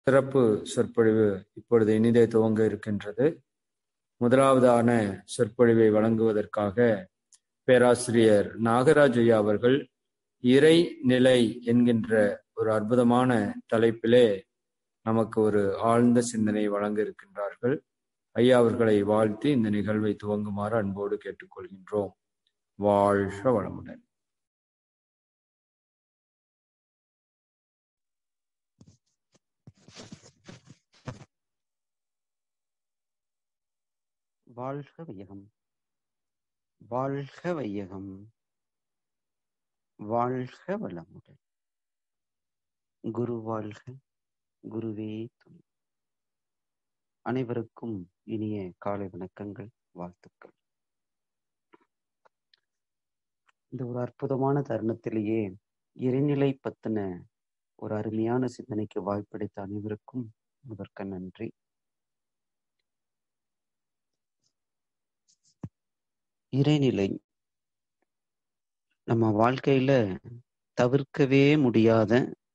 சிறப்பு சொற்பொழிவு இப்பொழுது இனிதே துவங்க இருக்கின்றது முதலாவதான சொற்பொழிவை வழங்குவதற்காக பேராசிரியர் நாகராஜ் ஐயா அவர்கள் இறை நிலை என்கின்ற ஒரு அற்புதமான தலைப்பிலே நமக்கு ஒரு ஆழ்ந்த சிந்தனை வழங்க இருக்கின்றார்கள் ஐயா அவர்களை வாழ்த்தி இந்த நிகழ்வை துவங்குமாறு அன்போடு கேட்டுக்கொள்கின்றோம் வாழ்க வளமுடன் வாழ்க வையகம் வாழ்க வையகம் வாழ்க வளமுடன் குரு வாழ்க குருவே துணை அனைவருக்கும் இனிய காலை வணக்கங்கள் வாழ்த்துக்கள் இந்த ஒரு அற்புதமான தருணத்திலேயே இறைநிலை பத்தின ஒரு அருமையான சிந்தனைக்கு வாய்ப்பளித்த அனைவருக்கும் முதற்க நன்றி இறைநிலை நம்ம வாழ்க்கையில தவிர்க்கவே முடியாத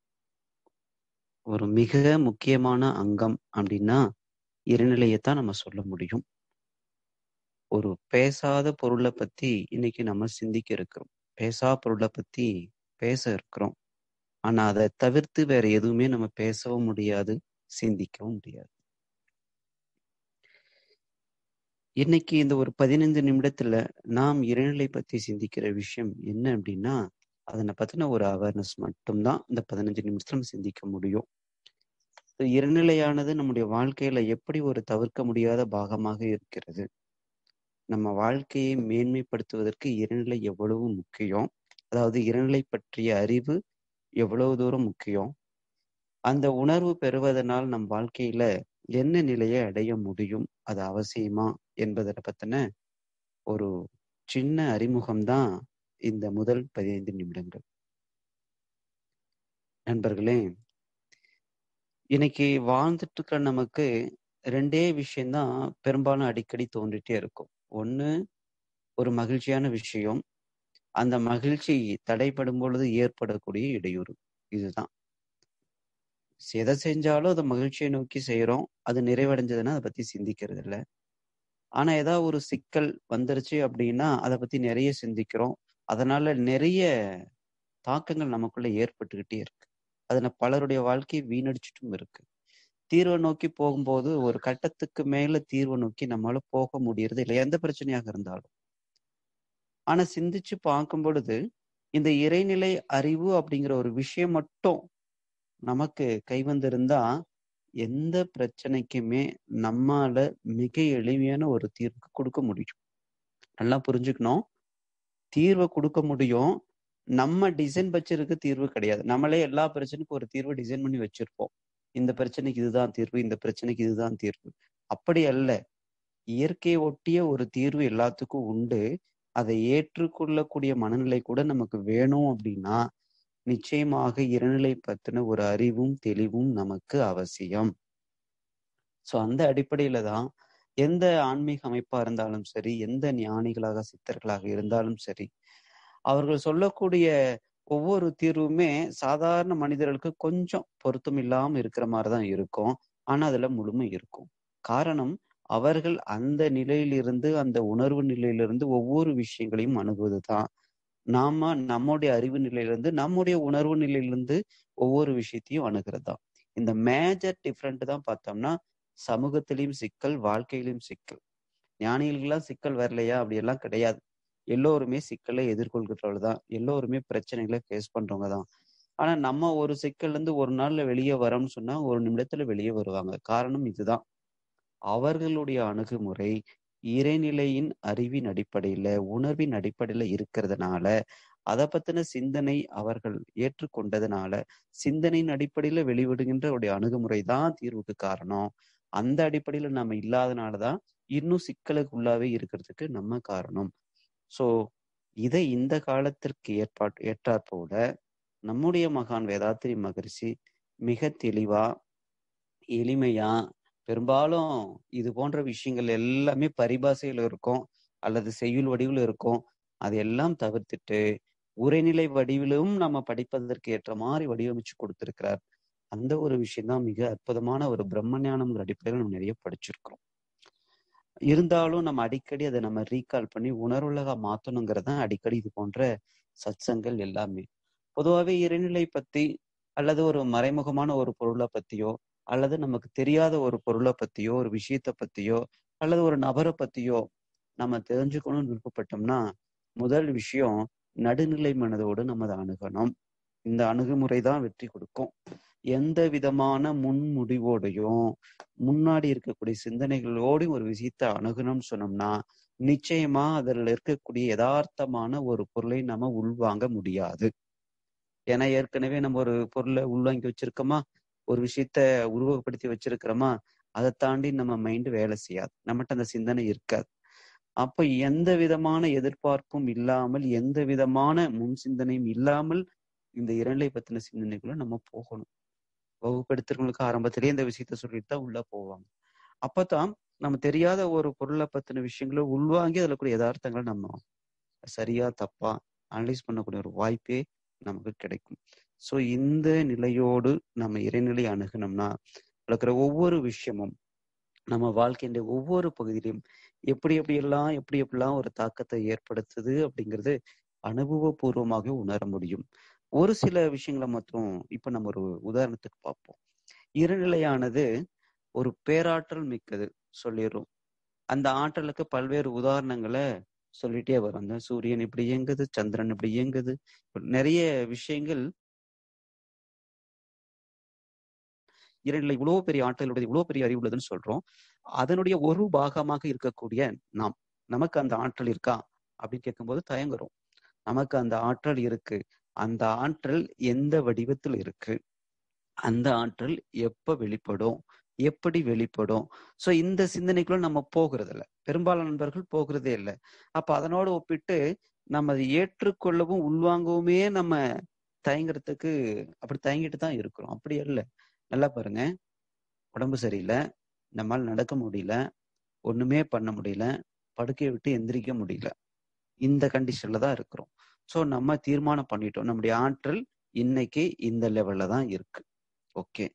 ஒரு மிக முக்கியமான அங்கம் அப்படின்னா இறைநிலையத்தான் நம்ம சொல்ல முடியும் ஒரு பேசாத பொருளை பத்தி இன்னைக்கு நம்ம சிந்திக்க இருக்கிறோம் பேசா பொருளை பத்தி பேச இருக்கிறோம் ஆனா அதை தவிர்த்து வேற எதுவுமே நம்ம பேசவும் முடியாது சிந்திக்கவும் முடியாது இன்னைக்கு இந்த ஒரு பதினைந்து நிமிடத்துல நாம் இறைநிலை பத்தி சிந்திக்கிற விஷயம் என்ன அப்படின்னா அதனை பத்தின ஒரு அவேர்னஸ் மட்டும்தான் இந்த பதினஞ்சு நிமிஷத்துல நம்ம சிந்திக்க முடியும் இறைநிலையானது நம்முடைய வாழ்க்கையில எப்படி ஒரு தவிர்க்க முடியாத பாகமாக இருக்கிறது நம்ம வாழ்க்கையை மேன்மைப்படுத்துவதற்கு இறைநிலை எவ்வளவு முக்கியம் அதாவது இறைநிலை பற்றிய அறிவு எவ்வளவு தூரம் முக்கியம் அந்த உணர்வு பெறுவதனால் நம் வாழ்க்கையில என்ன நிலையை அடைய முடியும் அது அவசியமா என்பதை பத்தின ஒரு சின்ன அறிமுகம்தான் இந்த முதல் பதினைந்து நிமிடங்கள் நண்பர்களே இன்னைக்கு வாழ்ந்துட்டு இருக்கிற நமக்கு ரெண்டே விஷயம்தான் பெரும்பாலும் அடிக்கடி தோன்றிட்டே இருக்கும் ஒண்ணு ஒரு மகிழ்ச்சியான விஷயம் அந்த மகிழ்ச்சி தடைப்படும் பொழுது ஏற்படக்கூடிய இடையூறு இதுதான் எதை செஞ்சாலும் அதை மகிழ்ச்சியை நோக்கி செய்யறோம் அது நிறைவடைஞ்சதுன்னா அதை பத்தி சிந்திக்கிறது இல்லை ஆனா ஏதாவது ஒரு சிக்கல் வந்துருச்சு அப்படின்னா அதை பத்தி நிறைய சிந்திக்கிறோம் அதனால நிறைய தாக்கங்கள் நமக்குள்ள ஏற்பட்டுக்கிட்டே இருக்கு அதுல பலருடைய வாழ்க்கையை வீணடிச்சிட்டும் இருக்கு தீர்வை நோக்கி போகும்போது ஒரு கட்டத்துக்கு மேல தீர்வை நோக்கி நம்மளால போக முடியறது இல்லை எந்த பிரச்சனையாக இருந்தாலும் ஆனா சிந்திச்சு பார்க்கும் பொழுது இந்த இறைநிலை அறிவு அப்படிங்கிற ஒரு விஷயம் மட்டும் நமக்கு கைவந்திருந்தா எந்த பிரச்சனைக்குமே நம்மால மிக எளிமையான ஒரு தீர்வு கொடுக்க முடியும் நல்லா புரிஞ்சுக்கணும் தீர்வை கொடுக்க முடியும் நம்ம டிசைன் வச்சிருக்க தீர்வு கிடையாது நம்மளே எல்லா பிரச்சனைக்கும் ஒரு தீர்வு டிசைன் பண்ணி வச்சிருப்போம் இந்த பிரச்சனைக்கு இதுதான் தீர்வு இந்த பிரச்சனைக்கு இதுதான் தீர்வு அப்படி அல்ல இயற்கையை ஒட்டிய ஒரு தீர்வு எல்லாத்துக்கும் உண்டு அதை ஏற்றுக்கொள்ளக்கூடிய மனநிலை கூட நமக்கு வேணும் அப்படின்னா நிச்சயமாக இறைநிலை பத்தின ஒரு அறிவும் தெளிவும் நமக்கு அவசியம் சோ அந்த அடிப்படையில தான் எந்த ஆன்மீக அமைப்பா இருந்தாலும் சரி எந்த ஞானிகளாக சித்தர்களாக இருந்தாலும் சரி அவர்கள் சொல்லக்கூடிய ஒவ்வொரு தீர்வுமே சாதாரண மனிதர்களுக்கு கொஞ்சம் பொருத்தம் இல்லாம இருக்கிற மாதிரிதான் இருக்கும் ஆனா அதுல முழுமை இருக்கும் காரணம் அவர்கள் அந்த நிலையிலிருந்து அந்த உணர்வு நிலையிலிருந்து ஒவ்வொரு விஷயங்களையும் அணுகுவதுதான் நாம நம்முடைய அறிவு நிலையிலிருந்து நம்முடைய உணர்வு நிலையிலிருந்து ஒவ்வொரு விஷயத்தையும் அணுகிறதா இந்த மேஜர் டிஃப்ரெண்ட் தான் பார்த்தோம்னா சமூகத்திலையும் சிக்கல் வாழ்க்கையிலும் சிக்கல் ஞானிகளுக்கெல்லாம் சிக்கல் வரலையா அப்படி எல்லாம் கிடையாது எல்லோருமே சிக்கலை எதிர்கொள்கிறவர்கள் தான் எல்லோருமே பிரச்சனைகளை ஃபேஸ் பண்றவங்க தான் ஆனா நம்ம ஒரு சிக்கல்ல இருந்து ஒரு நாள்ல வெளியே வரோம்னு சொன்னா ஒரு நிமிடத்துல வெளியே வருவாங்க காரணம் இதுதான் அவர்களுடைய அணுகுமுறை இறைநிலையின் அறிவின் அடிப்படையில உணர்வின் அடிப்படையில இருக்கிறதுனால அதை பத்தின சிந்தனை அவர்கள் ஏற்றுக்கொண்டதுனால சிந்தனையின் அடிப்படையில வெளிவிடுகின்ற ஒரு அணுகுமுறை தான் தீர்வுக்கு காரணம் அந்த அடிப்படையில நம்ம இல்லாதனாலதான் இன்னும் சிக்கலுக்கு உள்ளாவே இருக்கிறதுக்கு நம்ம காரணம் சோ இதை இந்த காலத்திற்கு ஏற்பாட் ஏற்றாற் போல நம்முடைய மகான் வேதாத்திரி மகரிஷி மிக தெளிவா எளிமையா பெரும்பாலும் இது போன்ற விஷயங்கள் எல்லாமே பரிபாசையில இருக்கும் அல்லது செய்யுள் வடிவில் இருக்கும் அதையெல்லாம் தவிர்த்துட்டு உரைநிலை வடிவிலும் நம்ம படிப்பதற்கு ஏற்ற மாதிரி வடிவமைச்சு கொடுத்திருக்கிறார் அந்த ஒரு விஷயம் தான் மிக அற்புதமான ஒரு பிரம்ம ஞானம்ங்கிற அடிப்படையில் நம்ம நிறைய படிச்சிருக்கிறோம் இருந்தாலும் நம்ம அடிக்கடி அதை நம்ம ரீகால் பண்ணி உணர்வுலகா மாத்தணுங்கிறது தான் அடிக்கடி இது போன்ற சத்சங்கள் எல்லாமே பொதுவாகவே இறைநிலை பத்தி அல்லது ஒரு மறைமுகமான ஒரு பொருளை பத்தியோ அல்லது நமக்கு தெரியாத ஒரு பொருளை பத்தியோ ஒரு விஷயத்த பத்தியோ அல்லது ஒரு நபரை பத்தியோ நம்ம தெரிஞ்சுக்கணும்னு விருப்பப்பட்டோம்னா முதல் விஷயம் நடுநிலை மனதோடு நம்ம அதை அணுகணும் இந்த அணுகுமுறை தான் வெற்றி கொடுக்கும் எந்த விதமான முன்முடிவோடையும் முன்னாடி இருக்கக்கூடிய சிந்தனைகளோடையும் ஒரு விஷயத்த அணுகணும்னு சொன்னோம்னா நிச்சயமா அதில் இருக்கக்கூடிய யதார்த்தமான ஒரு பொருளை நம்ம உள்வாங்க முடியாது ஏன்னா ஏற்கனவே நம்ம ஒரு பொருளை உள்வாங்கி வச்சிருக்கோமா ஒரு விஷயத்த உருவகப்படுத்தி வச்சிருக்கிறோமா அதை தாண்டி நம்ம மைண்டு வேலை செய்யாது நம்மகிட்ட அந்த சிந்தனை இருக்காது அப்ப எந்த விதமான எதிர்பார்ப்பும் இல்லாமல் எந்த விதமான முன் சிந்தனையும் இல்லாமல் இந்த இரண்டை பத்தின சிந்தனைக்குள்ள நம்ம போகணும் வகுப்படுத்துறவங்களுக்கு ஆரம்பத்திலேயே இந்த விஷயத்த சொல்லிட்டு தான் உள்ள போவாங்க அப்பதான் நம்ம தெரியாத ஒரு பொருளை பத்தின விஷயங்களை உள்வாங்கி அதுல கூட யதார்த்தங்களை நம்ம சரியா தப்பா அனலைஸ் பண்ணக்கூடிய ஒரு வாய்ப்பே நமக்கு கிடைக்கும் சோ இந்த நிலையோடு நம்ம இறைநிலை அணுகணும்னா இருக்கிற ஒவ்வொரு விஷயமும் நம்ம வாழ்க்கையின் ஒவ்வொரு பகுதியிலும் எப்படி எப்படி எல்லாம் எப்படி எப்படிலாம் ஒரு தாக்கத்தை ஏற்படுத்துது அப்படிங்கிறது அனுபவபூர்வமாக உணர முடியும் ஒரு சில விஷயங்களை மாத்திரம் இப்ப நம்ம ஒரு உதாரணத்துக்கு பார்ப்போம் இருநிலையானது ஒரு பேராற்றல் மிக்கது சொல்லிடுறோம் அந்த ஆற்றலுக்கு பல்வேறு உதாரணங்களை சொல்லிட்டே வரும் அந்த சூரியன் இப்படி இயங்குது சந்திரன் இப்படி இயங்குது நிறைய விஷயங்கள் இரண்டில் இவ்வளவு பெரிய ஆற்றல் உள்ளது இவ்வளவு பெரிய அறிவு உள்ளதுன்னு சொல்றோம் அதனுடைய ஒரு பாகமாக இருக்கக்கூடிய நாம் நமக்கு அந்த ஆற்றல் இருக்கா அப்படின்னு கேட்கும்போது தயங்குறோம் நமக்கு அந்த ஆற்றல் இருக்கு அந்த ஆற்றல் எந்த வடிவத்தில் இருக்கு அந்த ஆற்றல் எப்ப வெளிப்படும் எப்படி வெளிப்படும் சோ இந்த சிந்தனைக்குள்ள நம்ம போகிறது இல்ல பெரும்பாலான நண்பர்கள் போகிறதே இல்லை அப்ப அதனோட ஒப்பிட்டு நம்ம அதை ஏற்றுக்கொள்ளவும் உள்வாங்கவுமே நம்ம தயங்குறதுக்கு அப்படி தயங்கிட்டு தான் இருக்கிறோம் அப்படி இல்லை நல்லா பாருங்க உடம்பு சரியில்லை நம்மால் நடக்க முடியல ஒண்ணுமே பண்ண முடியல படுக்கையை விட்டு எந்திரிக்க முடியல இந்த கண்டிஷன்ல தான் இருக்கிறோம் ஸோ நம்ம தீர்மானம் பண்ணிட்டோம் நம்முடைய ஆற்றல் இன்னைக்கு இந்த லெவல்ல தான் இருக்கு ஓகே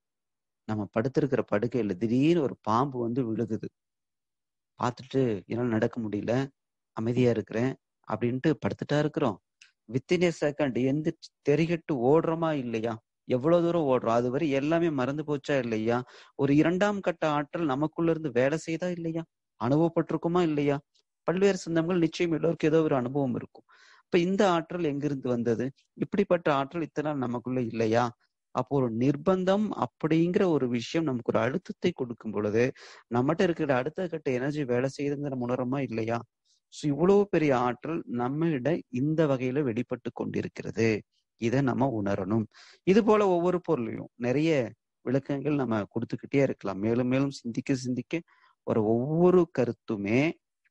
நம்ம படுத்திருக்கிற படுக்கையில திடீர்னு ஒரு பாம்பு வந்து விழுகுது பார்த்துட்டு என்னால் நடக்க முடியல அமைதியா இருக்கிறேன் அப்படின்ட்டு படுத்துட்டா இருக்கிறோம் வித்தின் ஏ செகண்ட் எந்த தெரிகட்டு ஓடுறோமா இல்லையா எவ்வளவு தூரம் ஓடுறோம் அது வரை எல்லாமே மறந்து போச்சா இல்லையா ஒரு இரண்டாம் கட்ட ஆற்றல் நமக்குள்ள இருந்து வேலை செய்தா இல்லையா அனுபவப்பட்டிருக்குமா இல்லையா பல்வேறு சிந்தங்கள் நிச்சயம் எல்லோருக்கும் ஏதோ ஒரு அனுபவம் இருக்கும் இப்ப இந்த ஆற்றல் எங்கிருந்து வந்தது இப்படிப்பட்ட ஆற்றல் இத்தனை நமக்குள்ள இல்லையா அப்போ ஒரு நிர்பந்தம் அப்படிங்கிற ஒரு விஷயம் நமக்கு ஒரு அழுத்தத்தை கொடுக்கும் பொழுது நம்மகிட்ட இருக்கிற அடுத்த கட்ட எனர்ஜி வேலை செய்யுதுங்கிற உணரமா இல்லையா ஸோ இவ்வளவு பெரிய ஆற்றல் நம்மிட இந்த வகையில வெளிப்பட்டு கொண்டிருக்கிறது இதை நம்ம உணரணும் இது போல ஒவ்வொரு பொருளையும் நிறைய விளக்கங்கள் நம்ம கொடுத்துக்கிட்டே இருக்கலாம் மேலும் மேலும் சிந்திக்க சிந்திக்க ஒரு ஒவ்வொரு கருத்துமே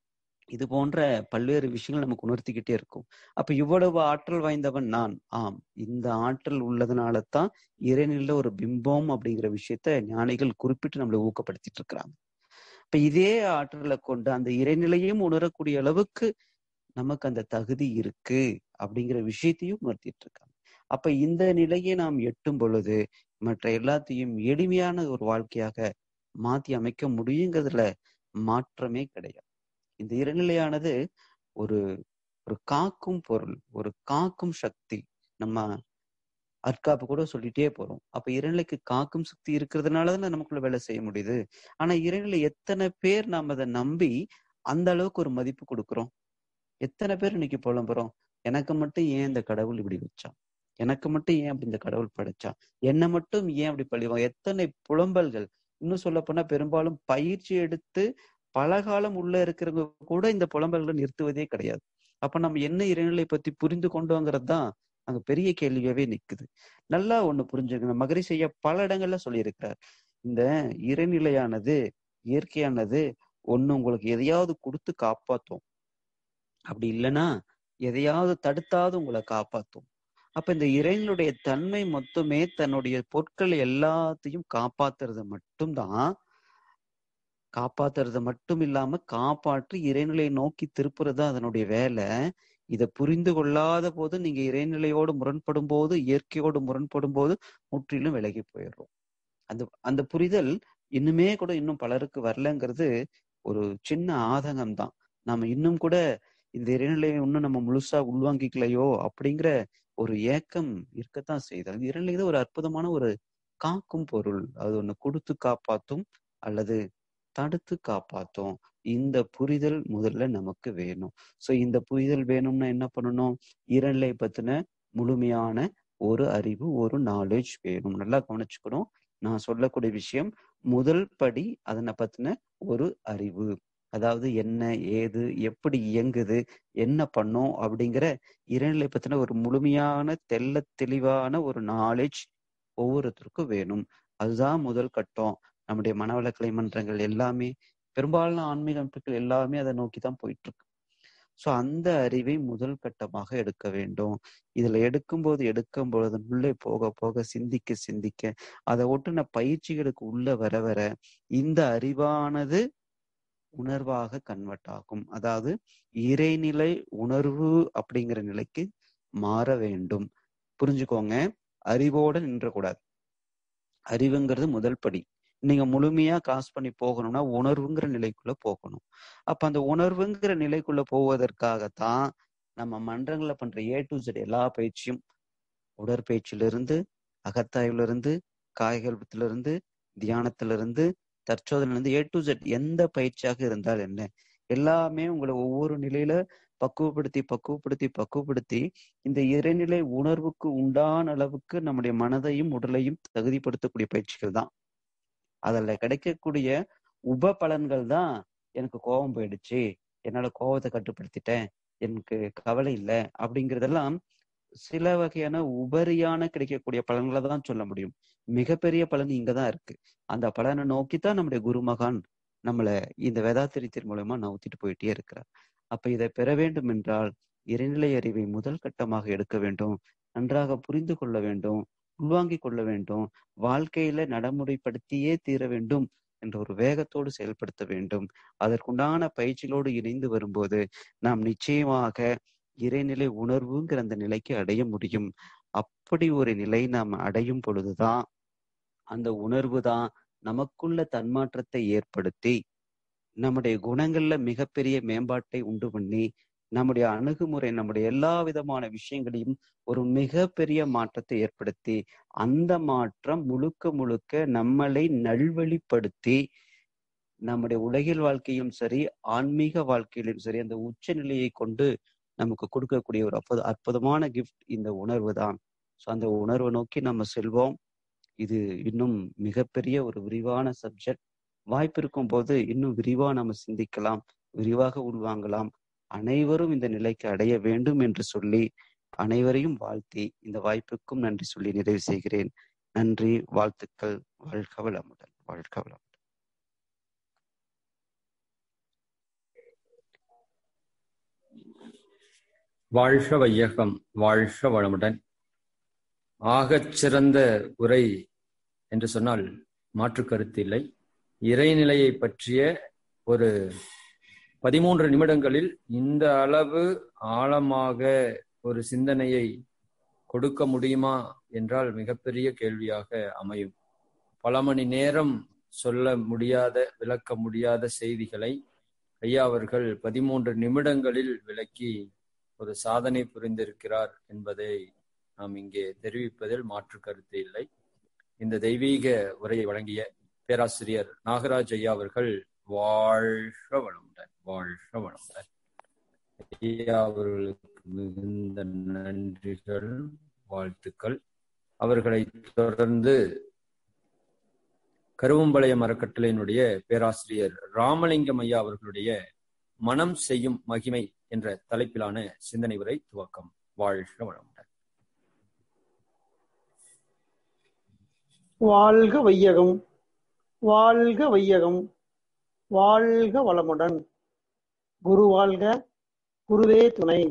இது போன்ற பல்வேறு விஷயங்கள் நமக்கு உணர்த்திக்கிட்டே இருக்கும் அப்ப இவ்வளவு ஆற்றல் வாய்ந்தவன் நான் ஆம் இந்த ஆற்றல் உள்ளதுனால தான் இறைநில ஒரு பிம்பம் அப்படிங்கிற விஷயத்த ஞானிகள் குறிப்பிட்டு நம்மளை ஊக்கப்படுத்திட்டு இருக்கிறாங்க இப்ப இதே ஆற்றலை கொண்டு அந்த இறைநிலையும் உணரக்கூடிய அளவுக்கு நமக்கு அந்த தகுதி இருக்கு அப்படிங்கிற விஷயத்தையும் உணர்த்திட்டு இருக்காங்க அப்ப இந்த நிலையை நாம் எட்டும் பொழுது மற்ற எல்லாத்தையும் எளிமையான ஒரு வாழ்க்கையாக மாத்தி அமைக்க முடியுங்கிறதுல மாற்றமே கிடையாது இந்த இறைநிலையானது ஒரு ஒரு காக்கும் பொருள் ஒரு காக்கும் சக்தி நம்ம அற்காப்பு கூட சொல்லிட்டே போறோம் அப்ப இறைநிலைக்கு காக்கும் சக்தி இருக்கிறதுனாலதான் நமக்குள்ள வேலை செய்ய முடியுது ஆனா இறைநிலை எத்தனை பேர் நாம் அதை நம்பி அந்த அளவுக்கு ஒரு மதிப்பு கொடுக்குறோம் எத்தனை பேர் இன்னைக்கு புலம்புறோம் எனக்கு மட்டும் ஏன் இந்த கடவுள் இப்படி வச்சான் எனக்கு மட்டும் ஏன் அப்படி இந்த கடவுள் படைச்சா என்னை மட்டும் ஏன் அப்படி பழிவாங்க எத்தனை புலம்பல்கள் இன்னும் சொல்ல போனா பெரும்பாலும் பயிற்சி எடுத்து பல காலம் உள்ள இருக்கிறவங்க கூட இந்த புலம்பல்களை நிறுத்துவதே கிடையாது அப்ப நம்ம என்ன இறைநிலை பத்தி புரிந்து கொண்டோங்கிறது தான் அங்க பெரிய கேள்வியாவே நிக்குது நல்லா ஒண்ணு புரிஞ்சுக்கணும் மகரி செய்ய பல இடங்கள்ல சொல்லியிருக்கிறார் இந்த இறைநிலையானது இயற்கையானது ஒண்ணு உங்களுக்கு எதையாவது கொடுத்து காப்பாத்தும் அப்படி இல்லைன்னா எதையாவது தடுத்தாவது உங்களை காப்பாத்தும் அப்ப இந்த இறைவனுடைய தன்மை மொத்தமே தன்னுடைய பொருட்கள் எல்லாத்தையும் காப்பாத்துறது மட்டும்தான் காப்பாத்துறது மட்டும் இல்லாம காப்பாற்றி இறைநிலையை நோக்கி திருப்புறது அதனுடைய வேலை இதை புரிந்து கொள்ளாத போது நீங்க இறைநிலையோடு முரண்படும் போது இயற்கையோடு முரண்படும் போது முற்றிலும் விலகி போயிடுறோம் அந்த அந்த புரிதல் இன்னுமே கூட இன்னும் பலருக்கு வரலங்கிறது ஒரு சின்ன ஆதங்கம் தான் நாம இன்னும் கூட இந்த இறைநிலையை இன்னும் நம்ம முழுசா உள்வாங்கிக்கலையோ அப்படிங்கிற ஒரு ஏக்கம் இருக்கத்தான் செய்யுது அது இறைநிலை தான் ஒரு அற்புதமான ஒரு காக்கும் பொருள் அது ஒண்ணு கொடுத்து காப்பாத்தும் அல்லது தடுத்து காப்பாத்தும் இந்த புரிதல் முதல்ல நமக்கு வேணும் சோ இந்த புரிதல் வேணும்னா என்ன பண்ணணும் இறைநிலை பத்தின முழுமையான ஒரு அறிவு ஒரு நாலேஜ் வேணும் நல்லா கவனிச்சுக்கணும் நான் சொல்லக்கூடிய விஷயம் முதல் படி அதனை பத்தின ஒரு அறிவு அதாவது என்ன ஏது எப்படி இயங்குது என்ன பண்ணும் அப்படிங்கிற இறைநிலை பத்தின ஒரு முழுமையான தெல்ல தெளிவான ஒரு நாலேஜ் ஒவ்வொருத்தருக்கும் வேணும் அதுதான் முதல் கட்டம் நம்முடைய மனவளக்கலை மன்றங்கள் எல்லாமே பெரும்பாலான ஆன்மீக அமைப்புகள் எல்லாமே அதை நோக்கி தான் போயிட்டு இருக்கு சோ அந்த அறிவை முதல் கட்டமாக எடுக்க வேண்டும் இதுல எடுக்கும்போது எடுக்கும் பொழுது உள்ளே போக போக சிந்திக்க சிந்திக்க அதை ஒட்டுன பயிற்சிகளுக்கு உள்ள வர வர இந்த அறிவானது உணர்வாக கன்வெர்ட் ஆகும் அதாவது இறைநிலை உணர்வு அப்படிங்கிற நிலைக்கு மாற வேண்டும் புரிஞ்சுக்கோங்க அறிவோட நின்றக்கூடாது அறிவுங்கிறது முதல் படி நீங்க முழுமையா காசு பண்ணி போகணும்னா உணர்வுங்கிற நிலைக்குள்ள போகணும் அப்ப அந்த உணர்வுங்கிற நிலைக்குள்ள போவதற்காகத்தான் நம்ம மன்றங்கள்ல பண்ற ஏ டு ஜெட் எல்லா பயிற்சியும் உடற்பயிற்சியிலிருந்து அகத்தாய்விலிருந்து காய்கல்பத்திலிருந்து தியானத்திலிருந்து தற்சோதனையிலிருந்து ஏ டு ஜெட் எந்த பயிற்சியாக இருந்தால் என்ன எல்லாமே உங்களை ஒவ்வொரு நிலையில பக்குவப்படுத்தி பக்குவப்படுத்தி பக்குவப்படுத்தி இந்த இறைநிலை உணர்வுக்கு உண்டான அளவுக்கு நம்முடைய மனதையும் உடலையும் தகுதிப்படுத்தக்கூடிய பயிற்சிகள் தான் அதுல கிடைக்கக்கூடிய உப பலன்கள் தான் எனக்கு கோபம் போயிடுச்சு என்னால கோபத்தை கட்டுப்படுத்திட்டேன் எனக்கு கவலை இல்லை அப்படிங்கிறதெல்லாம் சில வகையான உபரியான கிடைக்கக்கூடிய பலன்களை தான் சொல்ல முடியும் மிகப்பெரிய பலன் இங்கதான் இருக்கு அந்த பலனை நோக்கித்தான் நம்முடைய குருமகான் நம்மளை இந்த வேதாத்திரித்தின் மூலமா நவுத்திட்டு போயிட்டே இருக்கிறார் அப்ப இதை பெற வேண்டும் என்றால் இறைநிலை அறிவை முதல் கட்டமாக எடுக்க வேண்டும் நன்றாக புரிந்து கொள்ள வேண்டும் உள்வாங்கிக் கொள்ள வேண்டும் வாழ்க்கையில நடைமுறைப்படுத்தியே தீர வேண்டும் என்ற ஒரு வேகத்தோடு செயல்படுத்த வேண்டும் அதற்குண்டான பயிற்சிகளோடு இணைந்து வரும்போது நாம் நிச்சயமாக இறைநிலை உணர்வுங்கிற அந்த நிலைக்கு அடைய முடியும் அப்படி ஒரு நிலை நாம் அடையும் பொழுதுதான் அந்த உணர்வு தான் நமக்குள்ள தன்மாற்றத்தை ஏற்படுத்தி நம்முடைய குணங்கள்ல மிகப்பெரிய மேம்பாட்டை உண்டு பண்ணி நம்முடைய அணுகுமுறை நம்முடைய எல்லா விதமான விஷயங்களையும் ஒரு மிகப்பெரிய மாற்றத்தை ஏற்படுத்தி அந்த மாற்றம் முழுக்க முழுக்க நம்மளை நல்வழிப்படுத்தி நம்முடைய உலகில் வாழ்க்கையும் சரி ஆன்மீக வாழ்க்கையிலும் சரி அந்த உச்ச நிலையை கொண்டு நமக்கு கொடுக்கக்கூடிய ஒரு அற்புத அற்புதமான கிஃப்ட் இந்த உணர்வு தான் ஸோ அந்த உணர்வை நோக்கி நம்ம செல்வோம் இது இன்னும் மிகப்பெரிய ஒரு விரிவான சப்ஜெக்ட் வாய்ப்பு இருக்கும் போது இன்னும் விரிவா நம்ம சிந்திக்கலாம் விரிவாக உள்வாங்கலாம் அனைவரும் இந்த நிலைக்கு அடைய வேண்டும் என்று சொல்லி அனைவரையும் வாழ்த்தி இந்த வாய்ப்புக்கும் நன்றி சொல்லி நிறைவு செய்கிறேன் நன்றி வாழ்த்துக்கள் வாழ்க வளமுடன் வாழ்க வளமுடன் வாழ்க வையகம் வாழ்க வளமுடன் ஆகச் சிறந்த உரை என்று சொன்னால் மாற்று கருத்து இல்லை இறைநிலையை பற்றிய ஒரு பதிமூன்று நிமிடங்களில் இந்த அளவு ஆழமாக ஒரு சிந்தனையை கொடுக்க முடியுமா என்றால் மிகப்பெரிய கேள்வியாக அமையும் பல மணி நேரம் சொல்ல முடியாத விளக்க முடியாத செய்திகளை ஐயா அவர்கள் பதிமூன்று நிமிடங்களில் விளக்கி ஒரு சாதனை புரிந்திருக்கிறார் என்பதை நாம் இங்கே தெரிவிப்பதில் மாற்று கருத்து இல்லை இந்த தெய்வீக உரையை வழங்கிய பேராசிரியர் நாகராஜ் ஐயா அவர்கள் வாழ்க வளமுடன் வாழ்க வளமுடன் ஐயா அவர்களுக்கு மிகுந்த நன்றிகள் வாழ்த்துக்கள் அவர்களை தொடர்ந்து கருவம்பாளையம் அறக்கட்டளையினுடைய பேராசிரியர் ராமலிங்கம் ஐயா அவர்களுடைய மனம் செய்யும் மகிமை என்ற தலைப்பிலான சிந்தனை உரை துவக்கம் வாழ்க வளமுடன் வாழ்க வையகம் வாழ்க வையகம் வாழ்க வளமுடன் குரு வாழ்க குருவே துணை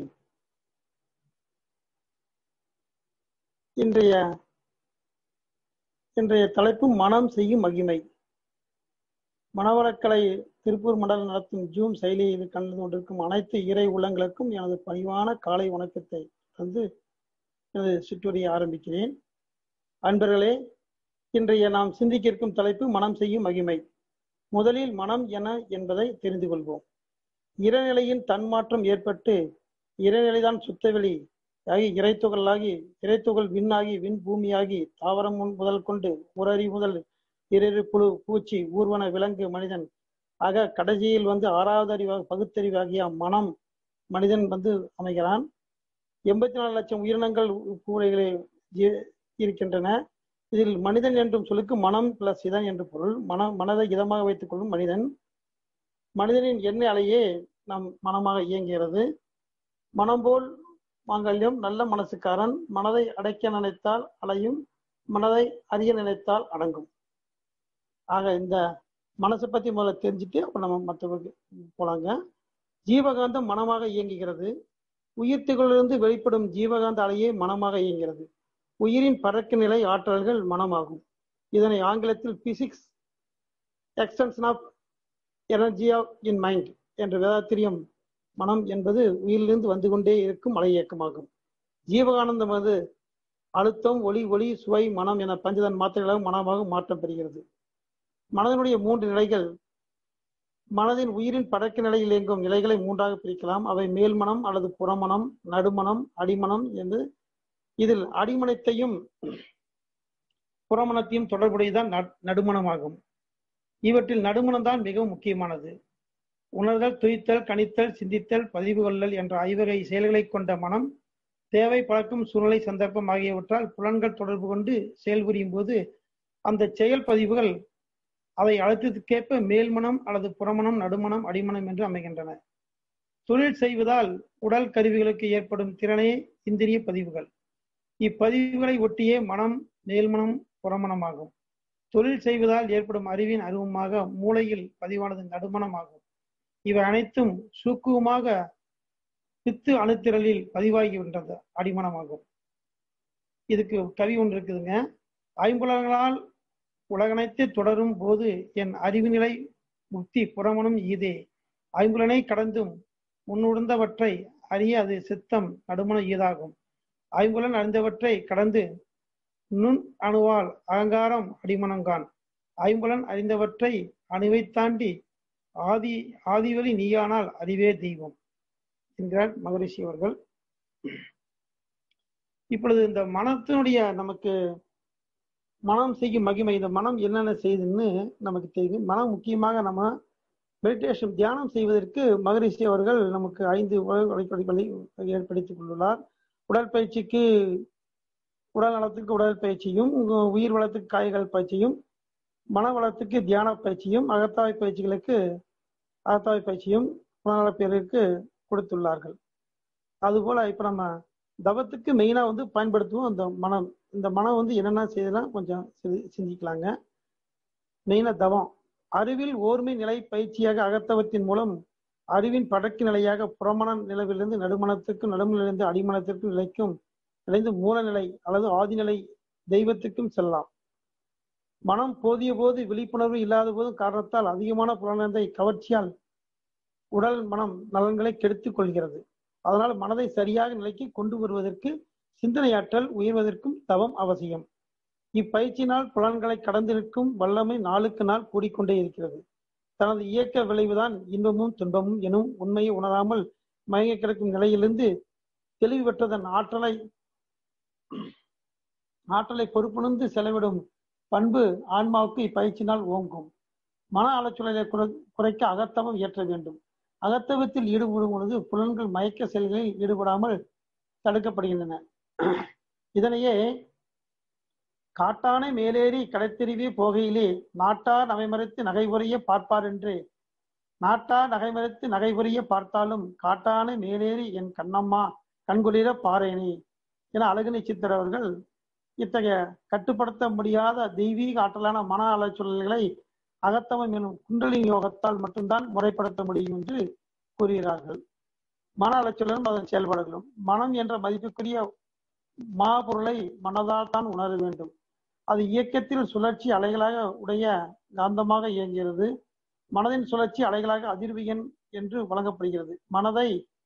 இன்றைய இன்றைய தலைப்பு மனம் செய்யும் மகிமை மனவளக்கலை திருப்பூர் மண்டலம் நடத்தும் ஜூம் செயலியில் கலந்து கொண்டிருக்கும் அனைத்து இறை உள்ளங்களுக்கும் எனது பணிவான காலை வணக்கத்தை தந்து எனது சிற்றுரையை ஆரம்பிக்கிறேன் அன்பர்களே இன்றைய நாம் சிந்திக்க இருக்கும் தலைப்பு மனம் செய்யும் மகிமை முதலில் மனம் என என்பதை தெரிந்து கொள்வோம் இறைநிலையின் தன்மாற்றம் ஏற்பட்டு இறைநிலைதான் சுத்தவெளி ஆகி இறைத்துகளாகி இறைத்துகள் விண்ணாகி விண் பூமியாகி தாவரம் முன் முதல் கொண்டு உரறி முதல் இரு புழு பூச்சி ஊர்வன விலங்கு மனிதன் ஆக கடைசியில் வந்து ஆறாவது அறிவாக பகுத்தறிவாகிய மனம் மனிதன் வந்து அமைகிறான் எண்பத்தி நாலு லட்சம் உயிரினங்கள் கூடைகளே இருக்கின்றன இதில் மனிதன் என்றும் சொல்லுக்கு மனம் பிளஸ் இதன் என்று பொருள் மன மனதை இதமாக வைத்துக் கொள்ளும் மனிதன் மனிதனின் எண்ணெய் அலையே நம் மனமாக இயங்குகிறது மனம் போல் மாங்கல்யம் நல்ல மனசுக்காரன் மனதை அடைக்க நினைத்தால் அலையும் மனதை அறிய நினைத்தால் அடங்கும் ஆக இந்த மனசை பத்தி முதல்ல தெரிஞ்சுட்டு அப்புறம் நம்ம மற்றவர்களுக்கு போலாங்க ஜீவகாந்தம் மனமாக இயங்குகிறது உயிர்த்துகளிலிருந்து வெளிப்படும் ஜீவகாந்த அலையே மனமாக இயங்குகிறது உயிரின் பறக்க நிலை ஆற்றல்கள் மனமாகும் இதனை ஆங்கிலத்தில் physics extension of energy of in mind என்ற வேதாத்திரியம் மனம் என்பது உயிரிலிருந்து வந்து கொண்டே இருக்கும் அலை இயக்கமாகும் ஜீவகானந்தம் அது அழுத்தம் ஒளி ஒளி சுவை மனம் என பஞ்சதன் மாத்திரைகளாக மனமாக மாற்றம் பெறுகிறது மனதினுடைய மூன்று நிலைகள் மனதின் உயிரின் படக்க நிலையில் இயங்கும் நிலைகளை மூன்றாக பிரிக்கலாம் அவை மேல்மனம் அல்லது புறமனம் நடுமனம் அடிமனம் என்று இதில் அடிமனத்தையும் புறமணத்தையும் தொடர்புடையதான் நடுமணமாகும் இவற்றில் நடுமணம் தான் மிகவும் முக்கியமானது உணர்தல் துய்த்தல் கணித்தல் சிந்தித்தல் பதிவு கொள்ளல் என்ற ஐவகை செயல்களை கொண்ட மனம் தேவை பழக்கம் சூழ்நிலை சந்தர்ப்பம் ஆகியவற்றால் புலன்கள் தொடர்பு கொண்டு செயல்புரியும் போது அந்த செயல் பதிவுகள் அவை அழுத்தத்துக்கேற்ப மேல்மனம் அல்லது புறமணம் நடுமணம் அடிமனம் என்று அமைகின்றன தொழில் செய்வதால் உடல் கருவிகளுக்கு ஏற்படும் திறனே இந்திரிய பதிவுகள் இப்பதிவுகளை ஒட்டியே மனம் மேல்மனம் புறமணமாகும் தொழில் செய்வதால் ஏற்படும் அறிவின் அருவமாக மூளையில் பதிவானது நடுமணமாகும் இவை அனைத்தும் சூக்குவமாக பித்து அணுத்திரலில் பதிவாகின்றது அடிமனமாகும் இதுக்கு கவி ஒன்று இருக்குதுங்க ஐம்புலங்களால் உலகனைத்து தொடரும் போது என் அறிவு நிலை முக்தி புறமணம் ஈதே ஐம்புலனை கடந்தும் முன்னுணர்ந்தவற்றை அறிய அது சித்தம் நடுமண ஈதாகும் ஐம்புலன் அறிந்தவற்றை கடந்து நுண் அணுவால் அகங்காரம் அடிமனங்கான் ஐம்புலன் அறிந்தவற்றை அணுவை தாண்டி ஆதி ஆதிவழி நீயானால் அறிவே தெய்வம் என்கிறார் மகரிஷி அவர்கள் இப்பொழுது இந்த மனத்தினுடைய நமக்கு மனம் செய்யும் மகிமை இந்த மனம் என்னென்ன செய்யுதுன்னு நமக்கு தெரியும் மனம் முக்கியமாக நம்ம மெடிடேஷன் தியானம் செய்வதற்கு மகரிஷி அவர்கள் நமக்கு ஐந்து வழிபடிகளை ஏற்படுத்திக் கொண்டுள்ளார் உடற்பயிற்சிக்கு உடல் நலத்துக்கு உடற்பயிற்சியும் உயிர் வளத்துக்கு காய்கள் பயிற்சியும் மன வளத்துக்கு தியான பயிற்சியும் அகத்தாய் பயிற்சிகளுக்கு அகத்தாய் பயிற்சியும் உணநல பேருக்கு கொடுத்துள்ளார்கள் அதுபோல இப்ப நம்ம தவத்துக்கு மெயினா வந்து பயன்படுத்துவோம் அந்த மனம் இந்த மனம் வந்து என்னென்ன செய்யலாம் கொஞ்சம் சிந்திக்கலாங்க மெயினா தவம் அறிவில் ஓர்மை நிலை பயிற்சியாக அகத்தவத்தின் மூலம் அறிவின் படக்கு நிலையாக புறமண நிலவிலிருந்து நடுமணத்துக்கும் நடுமணிலிருந்து அடிமணத்திற்கும் நிலைக்கும் நிலைந்து மூலநிலை அல்லது ஆதிநிலை தெய்வத்துக்கும் செல்லலாம் மனம் போதிய போது விழிப்புணர்வு இல்லாத போதும் காரணத்தால் அதிகமான புலனந்தை கவர்ச்சியால் உடல் மனம் நலன்களை கெடுத்துக் கொள்கிறது அதனால் மனதை சரியாக நிலைக்கு கொண்டு வருவதற்கு சிந்தனையாற்றல் உயர்வதற்கும் தவம் அவசியம் இப்பயிற்சியினால் புலன்களை கடந்து நிற்கும் வல்லமை நாளுக்கு நாள் கூடிக்கொண்டே இருக்கிறது தனது இயக்க விளைவுதான் இன்பமும் துன்பமும் எனும் உண்மையை உணராமல் மயங்க கிடக்கும் நிலையிலிருந்து தெளிவு பெற்றதன் ஆற்றலை ஆற்றலை பொறுப்புணர்ந்து செலவிடும் பண்பு ஆன்மாவுக்கு இப்பயிற்சினால் ஓங்கும் மன அலச்சலை குறைக்க அகத்தவம் இயற்ற வேண்டும் அகத்தவத்தில் ஈடுபடும் பொழுது புலன்கள் மயக்க செயல்களில் ஈடுபடாமல் தடுக்கப்படுகின்றன இதனையே காட்டானை மேலேறி கடைத்தெறிவே போகையிலே நாட்டார் நகைமறைத்து நகைபுரிய பார்ப்பார் என்று நாட்டார் நகைமறைத்து நகைபுரிய பார்த்தாலும் காட்டானை மேலேறி என் கண்ணம்மா கண்குளிர பாறைனி என அழகினை சித்தர் அவர்கள் இத்தகைய கட்டுப்படுத்த முடியாத தெய்வீக ஆற்றலான மன அலைச்சூழல்களை அகத்தவம் எனும் குண்டலின் யோகத்தால் மட்டும்தான் முறைப்படுத்த முடியும் என்று கூறுகிறார்கள் மன அலைச்சலும் அதன் செயல்பாடுகளும் மனம் என்ற மதிப்புக்குரிய மாபொருளை மனதால் தான் உணர வேண்டும் அது இயக்கத்தில் சுழற்சி அலைகளாக உடைய காந்தமாக இயங்குகிறது மனதின் சுழற்சி அலைகளாக அதிர்வு எண் என்று வழங்கப்படுகிறது மனதை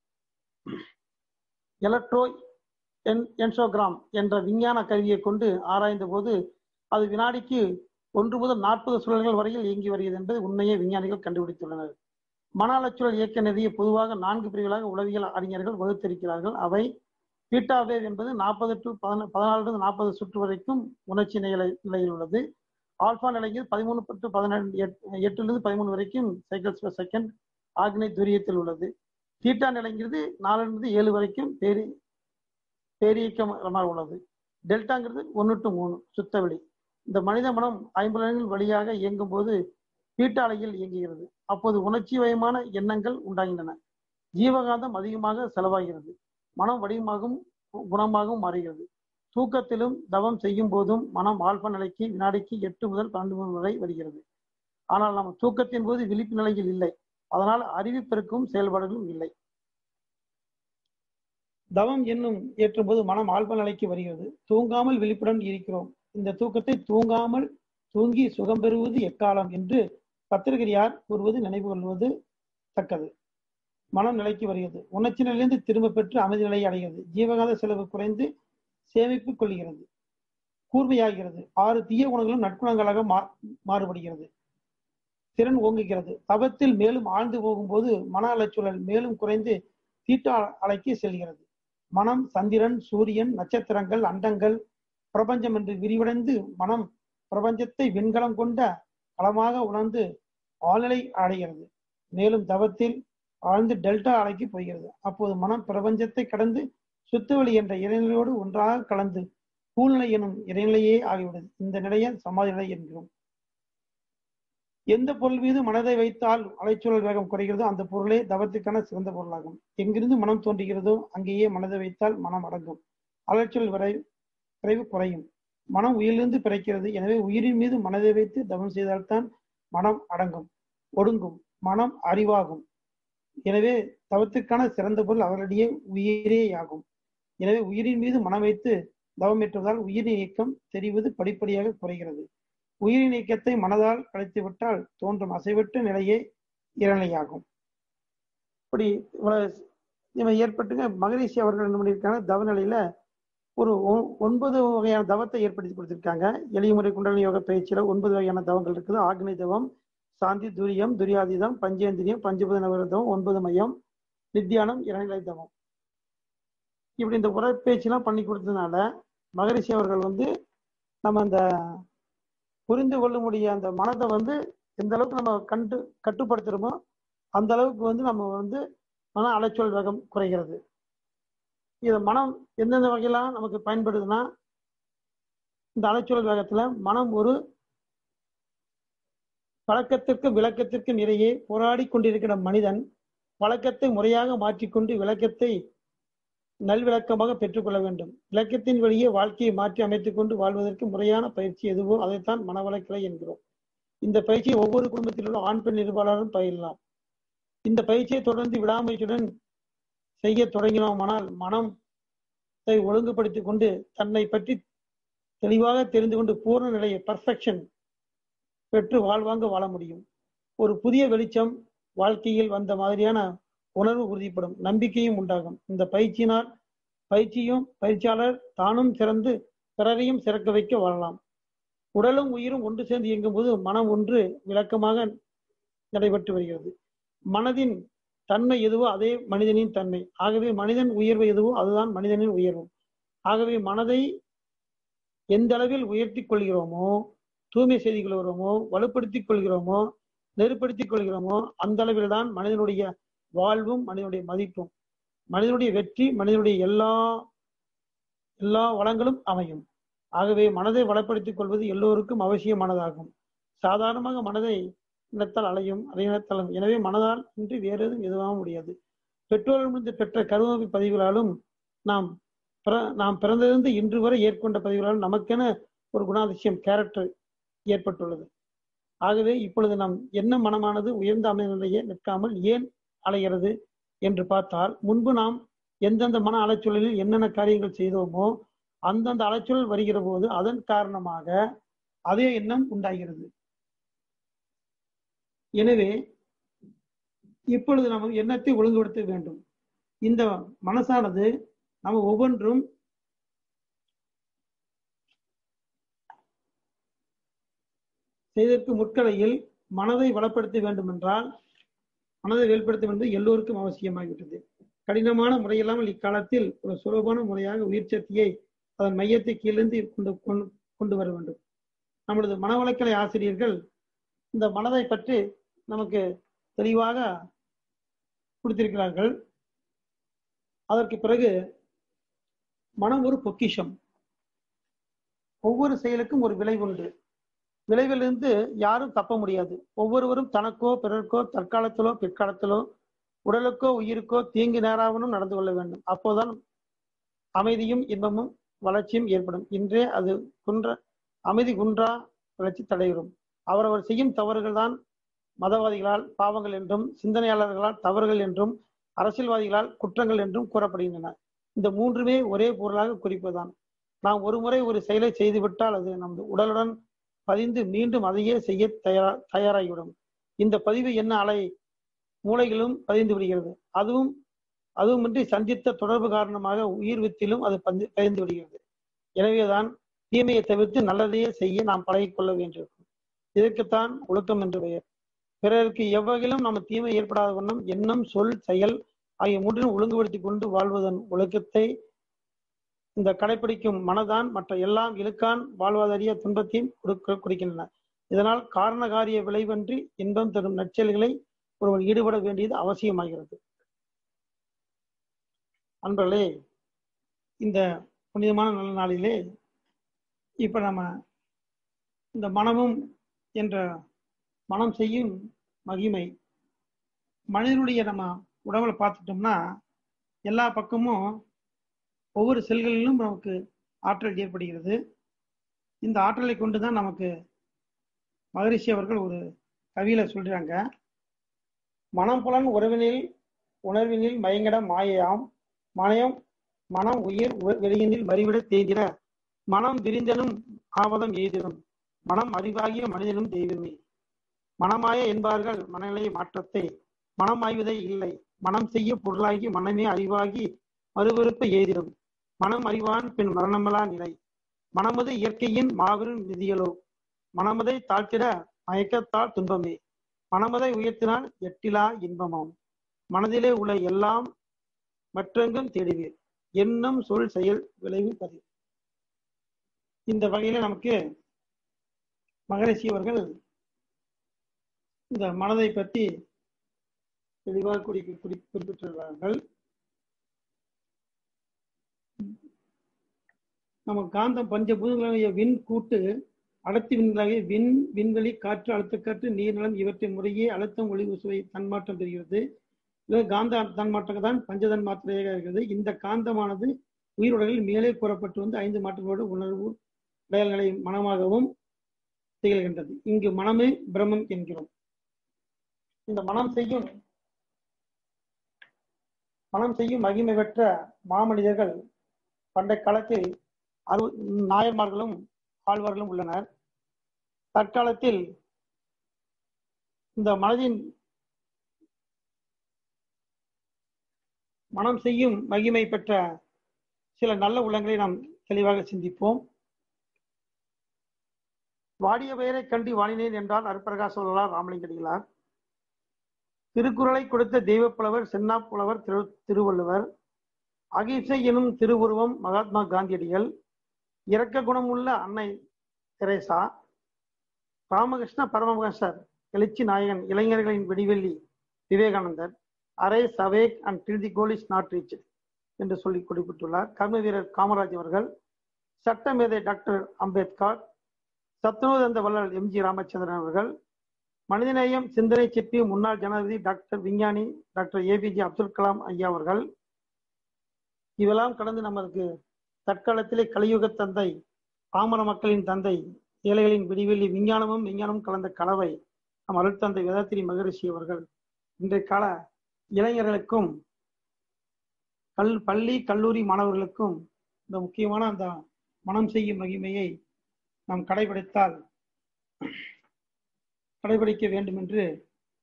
எலக்ட்ரோ என்சோகிராம் என்ற விஞ்ஞான கருவியை கொண்டு ஆராய்ந்த போது அது வினாடிக்கு ஒன்று முதல் நாற்பது சுழல்கள் வரையில் இயங்கி வருகிறது என்பது உண்மையை விஞ்ஞானிகள் கண்டுபிடித்துள்ளனர் மன அலைச்சூழல் இயக்க நெறியை பொதுவாக நான்கு பிரிவுகளாக உளவியல் அறிஞர்கள் வகுத்திருக்கிறார்கள் அவை பீட்டா வேவ் என்பது நாற்பது டு பதினாலு நாற்பது சுற்று வரைக்கும் உணர்ச்சி நிலை நிலையில் உள்ளது ஆல்பா நிலையில் பதிமூணு டு பதினெண்டு எட்டுலேருந்து பதிமூணு வரைக்கும் சைக்கிள்ஸ் பர் செகண்ட் ஆக்னை துரியத்தில் உள்ளது தீட்டா நிலைங்கிறது நாலுலேருந்து ஏழு வரைக்கும் பேரி பேரியக்கமாக உள்ளது டெல்டாங்கிறது ஒன்று டு மூணு சுத்தவெளி இந்த மனித மனம் ஐம்புலன்கள் வழியாக இயங்கும் போது பீட்டா அலையில் இயங்குகிறது அப்போது உணர்ச்சி வயமான எண்ணங்கள் உண்டாகின்றன ஜீவகாந்தம் அதிகமாக செலவாகிறது மனம் வடிவமாகவும் குணமாகவும் மாறுகிறது தூக்கத்திலும் தவம் செய்யும் போதும் மனம் ஆல்ப நிலைக்கு வினாடிக்கு எட்டு முதல் பன்னெண்டு மணி வரை வருகிறது ஆனால் நம்ம தூக்கத்தின் போது விழிப்பு நிலையில் இல்லை அதனால் அறிவிப்பிற்கும் செயல்பாடுகளும் இல்லை தவம் என்னும் ஏற்றும் போது மனம் ஆல்ப நிலைக்கு வருகிறது தூங்காமல் விழிப்புடன் இருக்கிறோம் இந்த தூக்கத்தை தூங்காமல் தூங்கி சுகம் பெறுவது எக்காலம் என்று பத்திரிகையார் கூறுவது நினைவு கொள்வது தக்கது மனம் நிலைக்கு வருகிறது உணர்ச்சி நிலையிலிருந்து திரும்ப பெற்று அமைதி நிலையை அடைகிறது ஜீவகாத செலவு குறைந்து சேமிப்பு கொள்கிறது கூர்மையாகிறது ஆறு தீய குணங்களும் நற்குணங்களாக மா மாறுபடுகிறது திறன் ஓங்குகிறது தவத்தில் மேலும் ஆழ்ந்து போகும்போது மன அலைச்சூழல் மேலும் குறைந்து தீட்டா அலைக்கு செல்கிறது மனம் சந்திரன் சூரியன் நட்சத்திரங்கள் அண்டங்கள் பிரபஞ்சம் என்று விரிவடைந்து மனம் பிரபஞ்சத்தை விண்கலம் கொண்ட களமாக உணர்ந்து ஆழ்நிலை அடைகிறது மேலும் தவத்தில் ஆழ்ந்து டெல்டா அலைக்கு போகிறது அப்போது மனம் பிரபஞ்சத்தை கடந்து சுத்துவெளி என்ற இறைநிலையோடு ஒன்றாக கலந்து கூழ்நிலை எனும் இறைநிலையே ஆகிவிடுது இந்த நிலையை சமாதி நிலை என்கிறோம் எந்த பொருள் மீது மனதை வைத்தால் அலைச்சூழல் வேகம் குறைகிறதோ அந்த பொருளே தவத்துக்கான சிறந்த பொருளாகும் எங்கிருந்து மனம் தோன்றுகிறதோ அங்கேயே மனதை வைத்தால் மனம் அடங்கும் அலைச்சூழல் விரை விரைவு குறையும் மனம் உயிரிலிருந்து பிறக்கிறது எனவே உயிரின் மீது மனதை வைத்து தவம் செய்தால்தான் மனம் அடங்கும் ஒடுங்கும் மனம் அறிவாகும் எனவே தவத்துக்கான சிறந்த பொருள் அவர்களிடையே உயிரே ஆகும் எனவே உயிரின் மீது மனம் வைத்து தவம் ஏற்றுவதால் உயிரின் இயக்கம் தெரிவது படிப்படியாக குறைகிறது உயிரின் இயக்கத்தை மனதால் கழித்து விட்டால் தோன்றும் அசைவற்ற நிலையே இறநிலையாகும் இப்படி இவ்வளவு ஏற்பட்டுங்க மகரிஷி அவர்கள் என்ன பண்ணியிருக்காங்க தவநிலையில ஒரு ஒன்பது வகையான தவத்தை ஏற்படுத்தி கொடுத்திருக்காங்க எளிய முறை குண்டலினி யோக பயிற்சியில ஒன்பது வகையான தவங்கள் இருக்குது ஆக்னி தவம் சாந்தி துரியம் துரியாதீதம் பஞ்சேந்திரியம் பஞ்சபூத நவரதம் ஒன்பது மையம் நித்தியானம் இறைநிலை தவம் இப்படி இந்த உரைப்பேச்செல்லாம் பண்ணி கொடுத்ததுனால மகரிஷி அவர்கள் வந்து நம்ம அந்த புரிந்து கொள்ளக்கூடிய அந்த மனதை வந்து எந்த அளவுக்கு நம்ம கண்டு கட்டுப்படுத்துறோமோ அந்த அளவுக்கு வந்து நம்ம வந்து மன அலைச்சல் வேகம் குறைகிறது இது மனம் எந்தெந்த வகையெல்லாம் நமக்கு பயன்படுதுன்னா இந்த அலைச்சல் வேகத்துல மனம் ஒரு பழக்கத்திற்கு விளக்கத்திற்கு நிறைய போராடி கொண்டிருக்கிற மனிதன் பழக்கத்தை முறையாக மாற்றிக்கொண்டு விளக்கத்தை நல்விளக்கமாக பெற்றுக்கொள்ள வேண்டும் விளக்கத்தின் வழியே வாழ்க்கையை மாற்றி அமைத்துக் கொண்டு வாழ்வதற்கு முறையான பயிற்சி எதுவோ அதைத்தான் மனவளக்கலை என்கிறோம் இந்த பயிற்சியை ஒவ்வொரு குடும்பத்தில் உள்ள ஆண் பெண் நிருபாளரும் பயிரலாம் இந்த பயிற்சியை தொடர்ந்து விடாமுயற்சியுடன் செய்ய தொடங்கினோமானால் மனத்தை ஒழுங்குபடுத்திக் கொண்டு தன்னை பற்றி தெளிவாக தெரிந்து கொண்டு பூர்ண நிலையை பர்ஃபெக்ஷன் பெற்று வாழ்வாங்க வாழ முடியும் ஒரு புதிய வெளிச்சம் வாழ்க்கையில் வந்த மாதிரியான உணர்வு உறுதிப்படும் நம்பிக்கையும் உண்டாகும் இந்த பயிற்சியினால் பயிற்சியும் பயிற்சியாளர் தானும் சிறந்து பிறரையும் சிறக்க வைக்க வாழலாம் உடலும் உயிரும் ஒன்று சேர்ந்து இயங்கும் போது மனம் ஒன்று விளக்கமாக நடைபெற்று வருகிறது மனதின் தன்மை எதுவோ அதே மனிதனின் தன்மை ஆகவே மனிதன் உயர்வு எதுவோ அதுதான் மனிதனின் உயர்வு ஆகவே மனதை எந்த அளவில் உயர்த்தி கொள்கிறோமோ தூய்மை செய்து கொள்கிறோமோ வலுப்படுத்திக் கொள்கிறோமோ நெருப்படுத்திக் கொள்கிறோமோ அந்த அளவில் தான் மனிதனுடைய வாழ்வும் மனிதனுடைய மதிப்பும் மனிதனுடைய வெற்றி மனிதனுடைய எல்லா எல்லா வளங்களும் அமையும் ஆகவே மனதை வளப்படுத்திக் கொள்வது எல்லோருக்கும் அவசியமானதாகும் சாதாரணமாக மனதை இனத்தால் அலையும் அலையினத்தாலும் எனவே மனதால் இன்றி வேறு எதுவும் எதுவாக முடியாது பெற்றோரிடமிருந்து பெற்ற கருவமை பதிவுகளாலும் நாம் நாம் பிறந்திருந்து இன்று வரை ஏற்கொண்ட பதிவுகளாலும் நமக்கென ஒரு குணாதிசயம் கேரக்டர் ஏற்பட்டுள்ளது ஆகவே இப்பொழுது நாம் என்ன மனமானது உயர்ந்த அமைநிலையே நிற்காமல் ஏன் அலைகிறது என்று பார்த்தால் முன்பு நாம் எந்தெந்த மன அலைச்சூழலில் என்னென்ன காரியங்கள் செய்தோமோ அந்தந்த அலைச்சூழல் வருகிற போது அதன் காரணமாக அதே எண்ணம் உண்டாகிறது எனவே இப்பொழுது நம்ம எண்ணத்தை ஒழுங்குபடுத்த வேண்டும் இந்த மனசானது நம்ம ஒவ்வொன்றும் செய்தற்கு முற்கலையில் மனதை வளப்படுத்த வேண்டும் என்றால் மனதை வெளிப்படுத்த வேண்டும் எல்லோருக்கும் அவசியமாகிவிட்டது கடினமான முறையில்லாமல் இக்காலத்தில் ஒரு சுலபமான முறையாக உயிர் சக்தியை அதன் மையத்தை கீழிருந்து கொண்டு கொண்டு- கொண்டு வர வேண்டும் நம்மளது மனவளக்கலை ஆசிரியர்கள் இந்த மனதை பற்றி நமக்கு தெளிவாக கொடுத்திருக்கிறார்கள் அதற்கு பிறகு மனம் ஒரு பொக்கிஷம் ஒவ்வொரு செயலுக்கும் ஒரு விளைவு உண்டு விளைவிலிருந்து யாரும் தப்ப முடியாது ஒவ்வொருவரும் தனக்கோ பிறர்க்கோ தற்காலத்திலோ பிற்காலத்திலோ உடலுக்கோ உயிருக்கோ தீங்கு நேராவனும் நடந்து கொள்ள வேண்டும் அப்போதான் அமைதியும் இன்பமும் வளர்ச்சியும் ஏற்படும் இன்றே அது குன்ற அமைதி குன்றா வளர்ச்சி தடையுறும் அவரவர் செய்யும் தவறுகள் தான் மதவாதிகளால் பாவங்கள் என்றும் சிந்தனையாளர்களால் தவறுகள் என்றும் அரசியல்வாதிகளால் குற்றங்கள் என்றும் கூறப்படுகின்றன இந்த மூன்றுமே ஒரே பொருளாக குறிப்பதுதான் நாம் ஒரு முறை ஒரு செயலை செய்துவிட்டால் அது நமது உடலுடன் பதிந்து மீண்டும் அதையே செய்ய தயாரா தயாராகிவிடும் இந்த பதிவு என்ன அலை மூளைகளும் பதிந்து விடுகிறது அதுவும் அதுவுமின்றி சந்தித்த தொடர்பு காரணமாக உயிர் வித்திலும் அது பந்து பதிந்து விடுகிறது எனவேதான் தீமையை தவிர்த்து நல்லதையே செய்ய நாம் பழகிக்கொள்ள வேண்டியிருக்கும் இதற்குத்தான் ஒழுக்கம் என்று பெயர் பிறருக்கு எவ்வகையிலும் நம்ம தீமை ஏற்படாத வண்ணம் எண்ணம் சொல் செயல் ஆகிய மூன்றிலும் ஒழுங்குபடுத்தி கொண்டு வாழ்வதன் ஒழுக்கத்தை இந்த கடைபிடிக்கும் மனதான் மற்ற எல்லாம் இழுக்கான் வாழ்வதறிய துன்பத்தையும் கொடுக்க கொடுக்கின்றன இதனால் காரணகாரிய விளைவன்றி இன்பம் தரும் நற்செயல்களை ஒருவன் ஈடுபட வேண்டியது அவசியமாகிறது அன்பர்களே இந்த புனிதமான நல்ல நாளிலே இப்ப நம்ம இந்த மனமும் என்ற மனம் செய்யும் மகிமை மனிதனுடைய நம்ம உடம்புல பார்த்துட்டோம்னா எல்லா பக்கமும் ஒவ்வொரு செல்களிலும் நமக்கு ஆற்றல் ஏற்படுகிறது இந்த ஆற்றலை கொண்டு தான் நமக்கு மகரிஷி அவர்கள் ஒரு கவியில சொல்றாங்க மனம் புலன் உறவினில் உணர்வினில் மயங்கிட மாயையாம் மனயம் மனம் உயிர் உ- வெளியினில் மறிவிட தேய்திட மனம் விரிந்தனும் ஆவதம் எய்திடும் மனம் அறிவாகிய மனிதனும் தெய்வமே மனமாய என்பார்கள் மனநிலை மாற்றத்தை மனம் ஆய்வதே இல்லை மனம் செய்ய பொருளாகி மனமே அறிவாகி மறுவெறுப்பு எய்திடும் மனம் அறிவான் பின் மரணமலா நிலை மனமது இயற்கையின் மாபெரும் விதியலோ மனமதை தாழ்த்திட மயக்கத்தால் துன்பமே மனமதை உயர்த்தினால் எட்டிலா இன்பமாம் மனதிலே உள்ள எல்லாம் மற்றெங்கும் தேடுவீர் எண்ணம் சொல் செயல் விளைவு பதிவு இந்த வகையில நமக்கு மகரிஷி அவர்கள் இந்த மனதை பற்றி தெளிவாக குறி குறி குறிப்பிட்டுள்ளார்கள் நம்ம காந்தம் பஞ்சபூதங்களாகிய விண் கூட்டு அடர்த்தி விண்களாகிய விண் விண்வெளி காற்று அழுத்தக்காற்று நீர்நிலம் இவற்றை முறையே அழுத்தம் ஒளிவு சுவை தன்மாற்றம் பெறுகிறது இது காந்த தன்மாற்றம் தான் பஞ்சதன் மாத்திரையாக இருக்கிறது இந்த காந்தமானது உயிருடலில் மேலே கூறப்பட்டு வந்து ஐந்து மாற்றங்களோடு உணர்வு உடல்நிலை மனமாகவும் திகழ்கின்றது இங்கு மனமே பிரம்மம் என்கிறோம் இந்த மனம் செய்யும் மனம் செய்யும் மகிமை பெற்ற மாமனிதர்கள் பண்டைய காலத்தில் அரு நாயன்மார்களும் ஆழ்வார்களும் உள்ளனர் தற்காலத்தில் இந்த மனதின் மனம் செய்யும் மகிமை பெற்ற சில நல்ல உள்ளங்களை நாம் தெளிவாக சிந்திப்போம் வாடிய பெயரை கண்டு வாணினேன் என்றால் அருப்பிரகாச வள்ளலார் ராமலிங்கடிகளார் திருக்குறளை கொடுத்த தெய்வப்புலவர் சென்னா புலவர் திரு திருவள்ளுவர் அகிம்சை எனும் திருவுருவம் மகாத்மா காந்தியடிகள் இரக்க குணமுள்ள அன்னை தெரேசா ராமகிருஷ்ண பரமஹம்சர் எழுச்சி நாயகன் இளைஞர்களின் விடிவெள்ளி Vivekanandar arise awake and till the goal is not reach என்று சொல்லி குறிப்பிட்டுள்ளார் கர்ம வீரர் காமராஜ் அவர்கள் சட்ட மேதை டாக்டர் அம்பேத்கர் சத்துணவுதந்த வள்ளல் எம்ஜி ராமச்சந்திரன் அவர்கள் மனிதநேயம் சிந்தனை சிற்பி முன்னாள் ஜனாதிபதி டாக்டர் விஞ்ஞானி டாக்டர் ஏபிஜே அப்துல் கலாம் ஐயா அவர்கள் இவெல்லாம் கடந்து நமக்கு தற்காலத்திலே கலியுக தந்தை பாமர மக்களின் தந்தை ஏழைகளின் விடிவெள்ளி விஞ்ஞானமும் விஞ்ஞானமும் கலந்த கலவை நம் அருட்தந்தை வேதாத்திரி மகரிஷி அவர்கள் இன்றைய கால இளைஞர்களுக்கும் கல் பள்ளி கல்லூரி மாணவர்களுக்கும் இந்த முக்கியமான அந்த மனம் செய்யும் மகிமையை நாம் கடைபிடித்தால் கடைபிடிக்க வேண்டும் என்று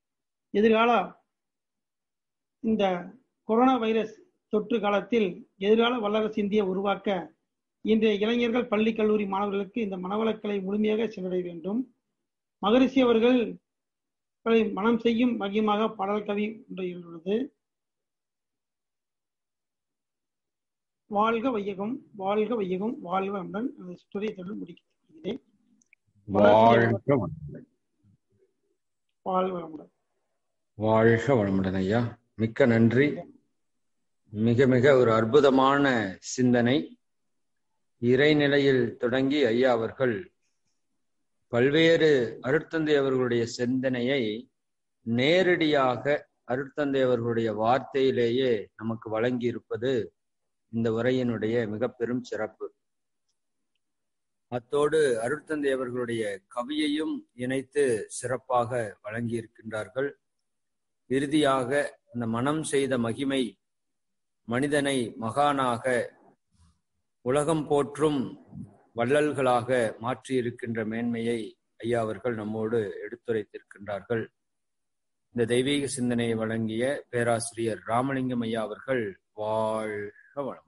எதிர்கால இந்த கொரோனா வைரஸ் தொற்று காலத்தில் எதிர்கால வல்லரசு இந்திய உருவாக்க இன்றைய இளைஞர்கள் பள்ளி கல்லூரி மாணவர்களுக்கு இந்த மனவளக்கலை முழுமையாக சென்றடைய வேண்டும் மகரிஷி அவர்கள் மனம் செய்யும் மகியமாக பாடல் கவி ஒன்று உள்ளது வாழ்க வையகம் வாழ்க வையகம் வாழ்க அன்பன் அந்த ஸ்டோரியை தொடர்ந்து முடிக்கிறேன் வாழ்க வளமுடன். வாழ்க வளமுடன் வாழ்க வளமுடன் ஐயா மிக்க நன்றி மிக மிக ஒரு அற்புதமான சிந்தனை இறைநிலையில் தொடங்கி ஐயா அவர்கள் பல்வேறு அருட்தந்தை அவர்களுடைய சிந்தனையை நேரடியாக அருட்தந்தை அவர்களுடைய வார்த்தையிலேயே நமக்கு வழங்கி இருப்பது இந்த உரையினுடைய மிக பெரும் சிறப்பு அத்தோடு அருட்தந்தை அவர்களுடைய கவியையும் இணைத்து சிறப்பாக வழங்கி இருக்கின்றார்கள் இறுதியாக அந்த மனம் செய்த மகிமை மனிதனை மகானாக உலகம் போற்றும் வள்ளல்களாக மாற்றி இருக்கின்ற மேன்மையை ஐயா அவர்கள் நம்மோடு எடுத்துரைத்திருக்கின்றார்கள் இந்த தெய்வீக சிந்தனையை வழங்கிய பேராசிரியர் ராமலிங்கம் ஐயா அவர்கள் வாழ்க வளமுடன்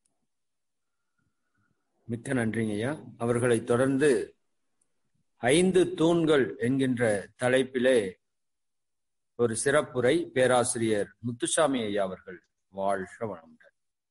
மிக்க நன்றிங்க ஐயா அவர்களை தொடர்ந்து ஐந்து தூண்கள் என்கின்ற தலைப்பிலே ஒரு சிறப்புரை பேராசிரியர் முத்துசாமி ஐயா அவர்கள் வாழ்க வளமுடன்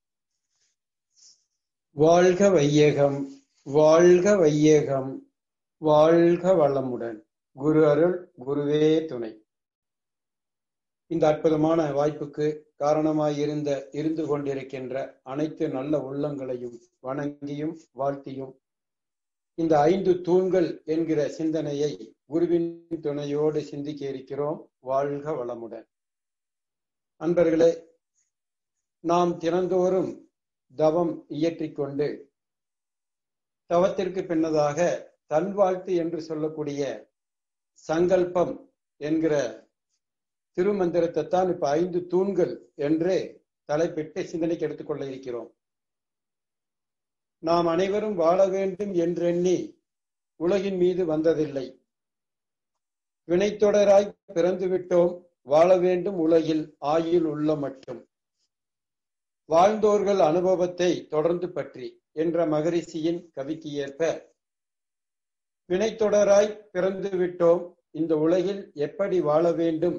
வாழ்க வையகம் வாழ்க வையகம் வாழ்க வளமுடன் குரு அருள் குருவே துணை இந்த அற்புதமான வாய்ப்புக்கு காரணமாயிருந்த இருந்து கொண்டிருக்கின்ற அனைத்து நல்ல உள்ளங்களையும் வணங்கியும் வாழ்த்தியும் இந்த ஐந்து தூண்கள் என்கிற சிந்தனையை குருவின் துணையோடு சிந்திக்க இருக்கிறோம் வாழ்க வளமுடன் அன்பர்களே நாம் தினந்தோறும் தவம் இயற்றிக்கொண்டு தவத்திற்கு பின்னதாக தன் வாழ்த்து என்று சொல்லக்கூடிய சங்கல்பம் என்கிற திருமந்திரத்தை தான் இப்ப ஐந்து தூண்கள் என்று தலைப்பிட்டு சிந்தனைக்கு எடுத்துக்கொள்ள இருக்கிறோம் நாம் அனைவரும் வாழ வேண்டும் என்றெண்ணி உலகின் மீது வந்ததில்லை வினைத்தொடராய் பிறந்து விட்டோம் வாழ வேண்டும் உலகில் ஆயுள் உள்ள மட்டும் வாழ்ந்தோர்கள் அனுபவத்தை தொடர்ந்து பற்றி என்ற மகரிஷியின் கவிக்கு ஏற்ப வினைத்தொடராய் பிறந்து விட்டோம் இந்த உலகில் எப்படி வாழ வேண்டும்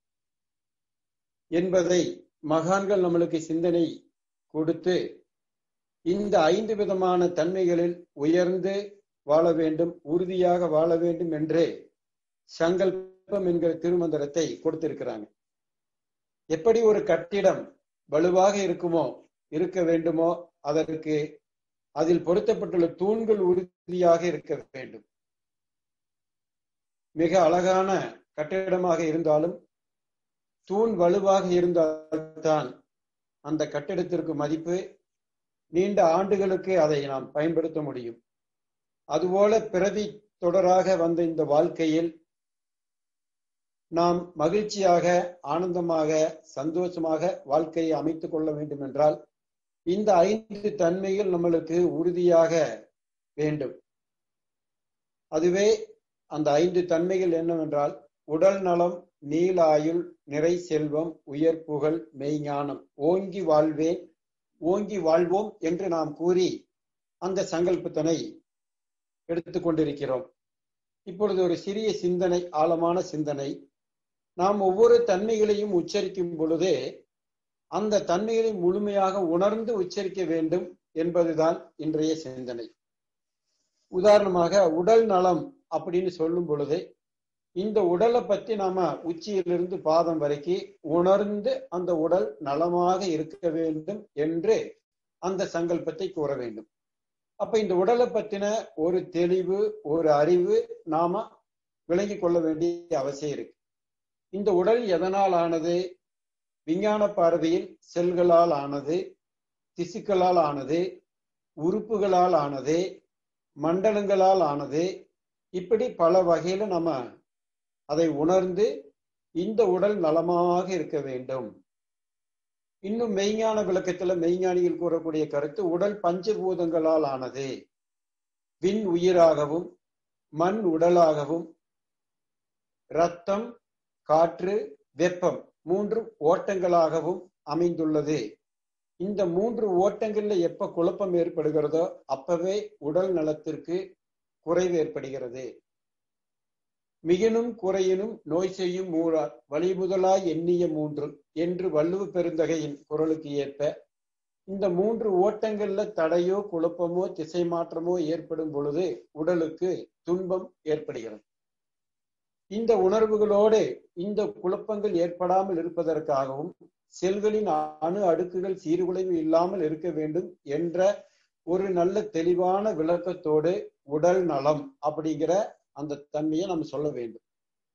என்பதை மகான்கள் நம்மளுக்கு சிந்தனை கொடுத்து இந்த ஐந்து விதமான தன்மைகளில் உயர்ந்து வாழ வேண்டும் உறுதியாக வாழ வேண்டும் என்று சங்கல்பம் என்கிற திருமந்திரத்தை கொடுத்திருக்கிறாங்க எப்படி ஒரு கட்டிடம் வலுவாக இருக்குமோ இருக்க வேண்டுமோ அதற்கு அதில் பொருத்தப்பட்டுள்ள தூண்கள் உறுதியாக இருக்க வேண்டும் மிக அழகான கட்டிடமாக இருந்தாலும் தூண் வலுவாக இருந்தால்தான் அந்த கட்டிடத்திற்கு மதிப்பு நீண்ட ஆண்டுகளுக்கு அதை நாம் பயன்படுத்த முடியும் அதுபோல பிரதி தொடராக வந்த இந்த வாழ்க்கையில் நாம் மகிழ்ச்சியாக ஆனந்தமாக சந்தோஷமாக வாழ்க்கையை அமைத்துக் கொள்ள வேண்டும் என்றால் இந்த ஐந்து தன்மைகள் நம்மளுக்கு உறுதியாக வேண்டும் அதுவே அந்த ஐந்து தன்மைகள் என்னவென்றால் உடல் நலம் நீலாயுள் நிறை செல்வம் உயர் புகழ் மெய்ஞானம் ஓங்கி வாழ்வேன் ஓங்கி வாழ்வோம் என்று நாம் கூறி அந்த சங்கல்பத்தினை எடுத்துக்கொண்டிருக்கிறோம் இப்பொழுது ஒரு சிறிய சிந்தனை ஆழமான சிந்தனை நாம் ஒவ்வொரு தன்மைகளையும் உச்சரிக்கும் பொழுதே அந்த தன்மைகளை முழுமையாக உணர்ந்து உச்சரிக்க வேண்டும் என்பதுதான் இன்றைய சிந்தனை உதாரணமாக உடல் நலம் அப்படின்னு சொல்லும் பொழுது இந்த உடலை பத்தி நாம உச்சியிலிருந்து பாதம் வரைக்கும் உணர்ந்து அந்த உடல் நலமாக இருக்க வேண்டும் என்று அந்த சங்கல்பத்தை கூற வேண்டும் அப்ப இந்த உடலை பத்தின ஒரு தெளிவு ஒரு அறிவு நாம விளங்கி கொள்ள வேண்டிய அவசியம் இருக்கு இந்த உடல் எதனால் ஆனது விஞ்ஞான பார்வையில் செல்களால் ஆனது திசுக்களால் ஆனது உறுப்புகளால் ஆனது மண்டலங்களால் ஆனது இப்படி பல வகையில நம்ம அதை உணர்ந்து இந்த உடல் நலமாக இருக்க வேண்டும் இன்னும் மெய்ஞான விளக்கத்துல மெய்ஞானிகள் கூறக்கூடிய கருத்து உடல் பஞ்சபூதங்களால் ஆனது விண் உயிராகவும் மண் உடலாகவும் ரத்தம் காற்று வெப்பம் மூன்று ஓட்டங்களாகவும் அமைந்துள்ளது இந்த மூன்று ஓட்டங்கள்ல எப்ப குழப்பம் ஏற்படுகிறதோ அப்பவே உடல் நலத்திற்கு குறைவு ஏற்படுகிறது மிகினும் குறையினும் நோய் செய்யும் மூறார் வழி முதலாய் எண்ணிய மூன்று என்று வள்ளுவ பெருந்தகையின் குரலுக்கு ஏற்ப இந்த மூன்று ஓட்டங்கள்ல தடையோ குழப்பமோ திசை மாற்றமோ ஏற்படும் பொழுது உடலுக்கு துன்பம் ஏற்படுகிறது இந்த உணர்வுகளோடு இந்த குழப்பங்கள் ஏற்படாமல் இருப்பதற்காகவும் செல்களின் அணு அடுக்குகள் சீர்குலைவு இல்லாமல் இருக்க வேண்டும் என்ற ஒரு நல்ல தெளிவான விளக்கத்தோடு உடல் நலம் அப்படிங்கிற அந்த தன்மையை நம்ம சொல்ல வேண்டும்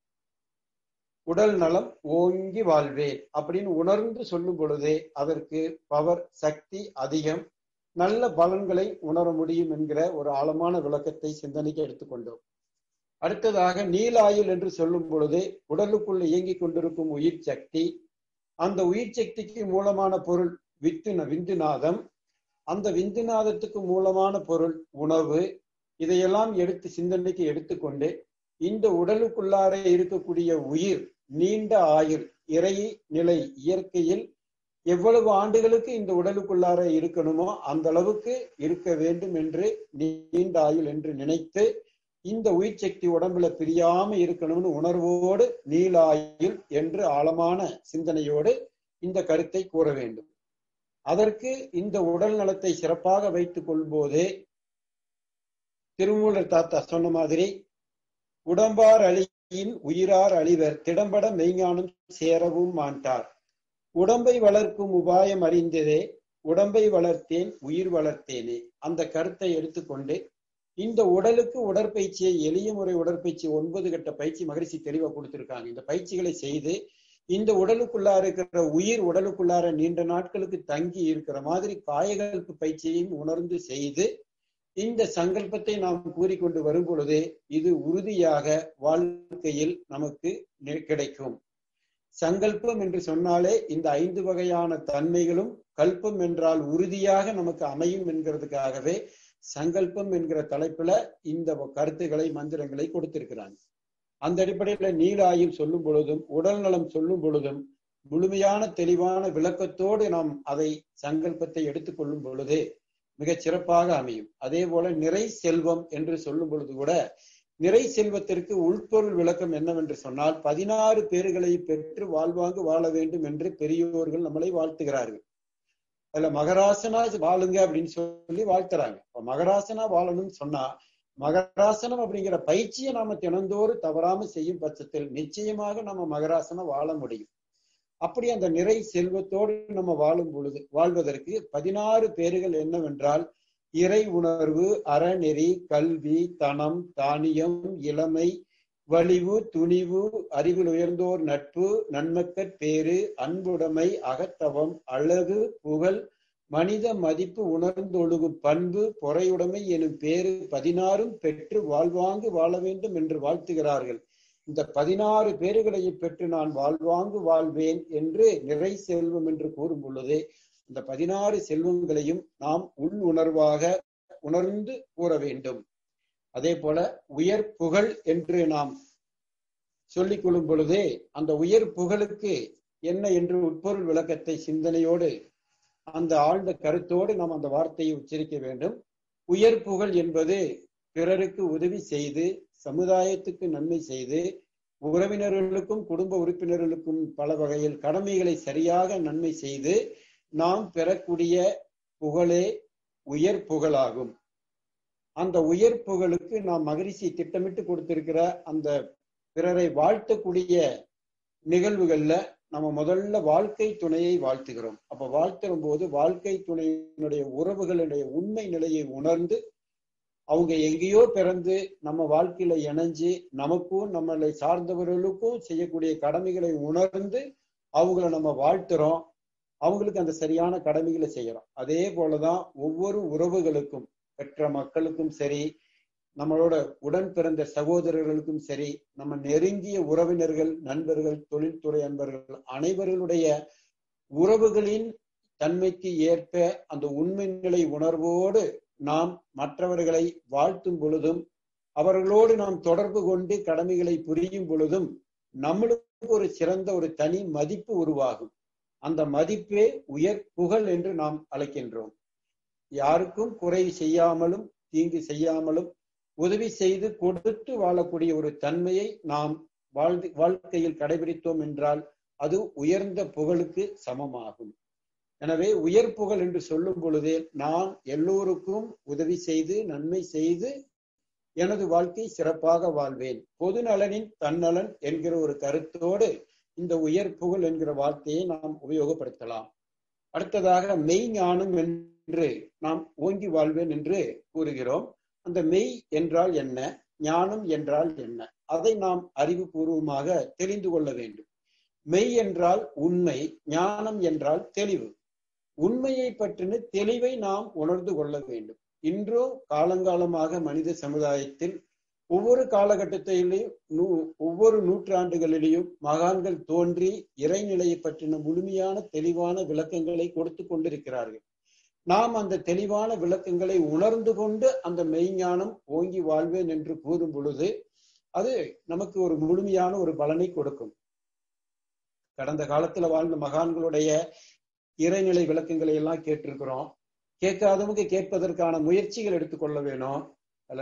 உடல் நலம் ஓங்கி வாழ்வேன் அப்படின்னு உணர்ந்து சொல்லும் பொழுதே அதற்கு பவர் சக்தி அதிகம் நல்ல பலன்களை உணர முடியும் என்கிற ஒரு ஆழமான விளக்கத்தை சிந்தனைக்கு எடுத்துக்கொண்டோம் அடுத்ததாக நீலாயுள் என்று சொல்லும் பொழுது உடலுக்குள்ள இயங்கிக் கொண்டிருக்கும் உயிர் சக்தி அந்த உயிர் சக்திக்கு மூலமான பொருள் வித்து விந்துநாதம் அந்த விந்துநாதத்துக்கு மூலமான பொருள் உணவு இதையெல்லாம் எடுத்து சிந்தனைக்கு எடுத்துக்கொண்டு இந்த உடலுக்குள்ளார இருக்கக்கூடிய உயிர் நீண்ட ஆயுள் இறை நிலை இயற்கையில் எவ்வளவு ஆண்டுகளுக்கு இந்த உடலுக்குள்ளார இருக்கணுமோ அந்த அளவுக்கு இருக்க வேண்டும் என்று நீண்ட ஆயுள் என்று நினைத்து இந்த உயிர் சக்தி உடம்புல பிரியாம இருக்கணும்னு உணர்வோடு நீலாயுள் என்று ஆழமான சிந்தனையோடு இந்த கருத்தை கூற வேண்டும் அதற்கு இந்த உடல் நலத்தை சிறப்பாக வைத்துக் கொள்போது திருமூலர் தாத்தா சொன்ன மாதிரி உடம்பார் அழியின் உயிரார் அழிவர் திடம்பட மெய்ஞானம் சேரவும் மாட்டார் உடம்பை வளர்க்கும் உபாயம் அறிந்ததே உடம்பை வளர்த்தேன் உயிர் வளர்த்தேனே அந்த கருத்தை எடுத்துக்கொண்டு இந்த உடலுக்கு உடற்பயிற்சியை எளிய முறை உடற்பயிற்சி ஒன்பது கட்ட பயிற்சி மகிழ்ச்சி தெளிவா கொடுத்திருக்காங்க இந்த பயிற்சிகளை செய்து இந்த உடலுக்குள்ளார இருக்கிற உயிர் உடலுக்குள்ளார நீண்ட நாட்களுக்கு தங்கி இருக்கிற மாதிரி காயகல்பு பயிற்சியையும் உணர்ந்து செய்து இந்த சங்கல்பத்தை நாம் கூறிக்கொண்டு வரும் பொழுது இது உறுதியாக வாழ்க்கையில் நமக்கு கிடைக்கும் சங்கல்பம் என்று சொன்னாலே இந்த ஐந்து வகையான தன்மைகளும் கல்பம் என்றால் உறுதியாக நமக்கு அமையும் என்கிறதுக்காகவே சங்கல்பம் என்கிற தலைப்புல இந்த கருத்துக்களை மந்திரங்களை கொடுத்திருக்கிறாங்க அந்த அடிப்படையில நீலாயுள் சொல்லும் பொழுதும் உடல் நலம் சொல்லும் பொழுதும் முழுமையான தெளிவான விளக்கத்தோடு நாம் அதை சங்கல்பத்தை எடுத்துக்கொள்ளும் பொழுது மிக சிறப்பாக அமையும் அதே போல நிறை செல்வம் என்று சொல்லும் பொழுது கூட நிறை செல்வத்திற்கு உள்பொருள் விளக்கம் என்னவென்று சொன்னால் பதினாறு பேர்களை பெற்று வாழ்வாங்கு வாழ வேண்டும் என்று பெரியோர்கள் நம்மளை வாழ்த்துகிறார்கள் அதுல மகராசனா வாழுங்க அப்படின்னு சொல்லி வாழ்த்துறாங்க இப்ப மகராசனா வாழணும்னு சொன்னா மகராசனம் அப்படிங்கிற பயிற்சியை நாம தினந்தோறும் தவறாம செய்யும் பட்சத்தில் நிச்சயமாக நம்ம மகராசனம் வாழ முடியும் அப்படி அந்த நிறை செல்வத்தோடு நம்ம வாழும் பொழுது வாழ்வதற்கு பதினாறு பேர்கள் என்னவென்றால் இறை உணர்வு அறநெறி கல்வி தனம் தானியம் இளமை வலிவு துணிவு அறிவில் உயர்ந்தோர் நட்பு நன்மக்கற் பேரு அன்புடைமை அகத்தவம் அழகு புகழ் மனித மதிப்பு உணர்ந்தொழுகும் பண்பு பொறையுடைமை எனும் பேரு பதினாறும் பெற்று வாழ்வாங்கு வாழ வேண்டும் என்று வாழ்த்துகிறார்கள் இந்த பதினாறு பேர்களையும் பெற்று நான் வாழ்வாங்கு வாழ்வேன் என்று நிறை செல்வம் என்று கூறும் பொழுது இந்த பதினாறு செல்வங்களையும் நாம் உள் உணர்வாக உணர்ந்து கூற வேண்டும் அதே போல உயர் புகழ் என்று நாம் சொல்லிக் கொள்ளும் பொழுதே அந்த உயர் புகழுக்கு என்ன என்று உட்பொருள் விளக்கத்தை சிந்தனையோடு அந்த ஆழ்ந்த கருத்தோடு நாம் அந்த வார்த்தையை உச்சரிக்க வேண்டும் உயர் புகழ் என்பது பிறருக்கு உதவி செய்து சமுதாயத்துக்கு நன்மை செய்து உறவினர்களுக்கும் குடும்ப உறுப்பினர்களுக்கும் பல வகையில் கடமைகளை சரியாக நன்மை செய்து நாம் பெறக்கூடிய புகழே உயர் புகழாகும் அந்த உயர் புகழுக்கு நாம் மகிழ்ச்சி திட்டமிட்டு கொடுத்திருக்கிற அந்த பிறரை வாழ்த்தக்கூடிய நிகழ்வுகள்ல நம்ம முதல்ல வாழ்க்கை துணையை வாழ்த்துகிறோம் அப்ப வாழ்த்தும் போது வாழ்க்கை துணையினுடைய உறவுகளுடைய உண்மை நிலையை உணர்ந்து அவங்க எங்கேயோ பிறந்து நம்ம வாழ்க்கையில இணைஞ்சு நமக்கும் நம்மளை சார்ந்தவர்களுக்கும் செய்யக்கூடிய கடமைகளை உணர்ந்து அவங்கள நம்ம வாழ்த்துறோம் அவங்களுக்கு அந்த சரியான கடமைகளை செய்யறோம் அதே போலதான் ஒவ்வொரு உறவுகளுக்கும் பெற்ற மக்களுக்கும் சரி நம்மளோட உடன் பிறந்த சகோதரர்களுக்கும் சரி நம்ம நெருங்கிய உறவினர்கள் நண்பர்கள் தொழில்துறை அன்பர்கள் அனைவர்களுடைய உறவுகளின் தன்மைக்கு ஏற்ப அந்த உண்மை நிலை உணர்வோடு நாம் மற்றவர்களை வாழ்த்தும் பொழுதும் அவர்களோடு நாம் தொடர்பு கொண்டு கடமைகளை புரியும் பொழுதும் நம்மளும் ஒரு சிறந்த ஒரு தனி மதிப்பு உருவாகும் அந்த மதிப்பே உயர் புகழ் என்று நாம் அழைக்கின்றோம் யாருக்கும் குறை செய்யாமலும் தீங்கு செய்யாமலும் உதவி செய்து கொடுத்து வாழக்கூடிய ஒரு தன்மையை நாம் வாழ்ந்து வாழ்க்கையில் கடைபிடித்தோம் என்றால் அது உயர்ந்த புகழுக்கு சமமாகும் எனவே உயர் புகழ் என்று சொல்லும் பொழுதே நான் எல்லோருக்கும் உதவி செய்து நன்மை செய்து எனது வாழ்க்கை சிறப்பாக வாழ்வேன் பொது நலனின் தன்னலன் என்கிற ஒரு கருத்தோடு இந்த உயர் புகழ் என்கிற வார்த்தையை நாம் உபயோகப்படுத்தலாம் அடுத்ததாக மெய் ஞானம் என்று நாம் ஓங்கி வாழ்வேன் என்று கூறுகிறோம் அந்த மெய் என்றால் என்ன ஞானம் என்றால் என்ன அதை நாம் அறிவுபூர்வமாக தெரிந்து கொள்ள வேண்டும் மெய் என்றால் உண்மை ஞானம் என்றால் தெளிவு உண்மையை பற்றின தெளிவை நாம் உணர்ந்து கொள்ள வேண்டும் இன்றோ காலங்காலமாக மனித சமுதாயத்தில் ஒவ்வொரு காலகட்டத்திலையும் நூ ஒவ்வொரு நூற்றாண்டுகளிலேயும் மகான்கள் தோன்றி இறைநிலையை பற்றின முழுமையான தெளிவான விளக்கங்களை கொடுத்து கொண்டிருக்கிறார்கள் நாம் அந்த தெளிவான விளக்கங்களை உணர்ந்து கொண்டு அந்த மெய்ஞானம் ஓங்கி வாழ்வேன் என்று கூறும் பொழுது அது நமக்கு ஒரு முழுமையான ஒரு பலனை கொடுக்கும் கடந்த காலத்துல வாழ்ந்த மகான்களுடைய இறைநிலை விளக்கங்களை எல்லாம் கேட்டிருக்கிறோம் கேட்காதவங்க கேட்பதற்கான முயற்சிகள் எடுத்துக்கொள்ள வேணும் அல்ல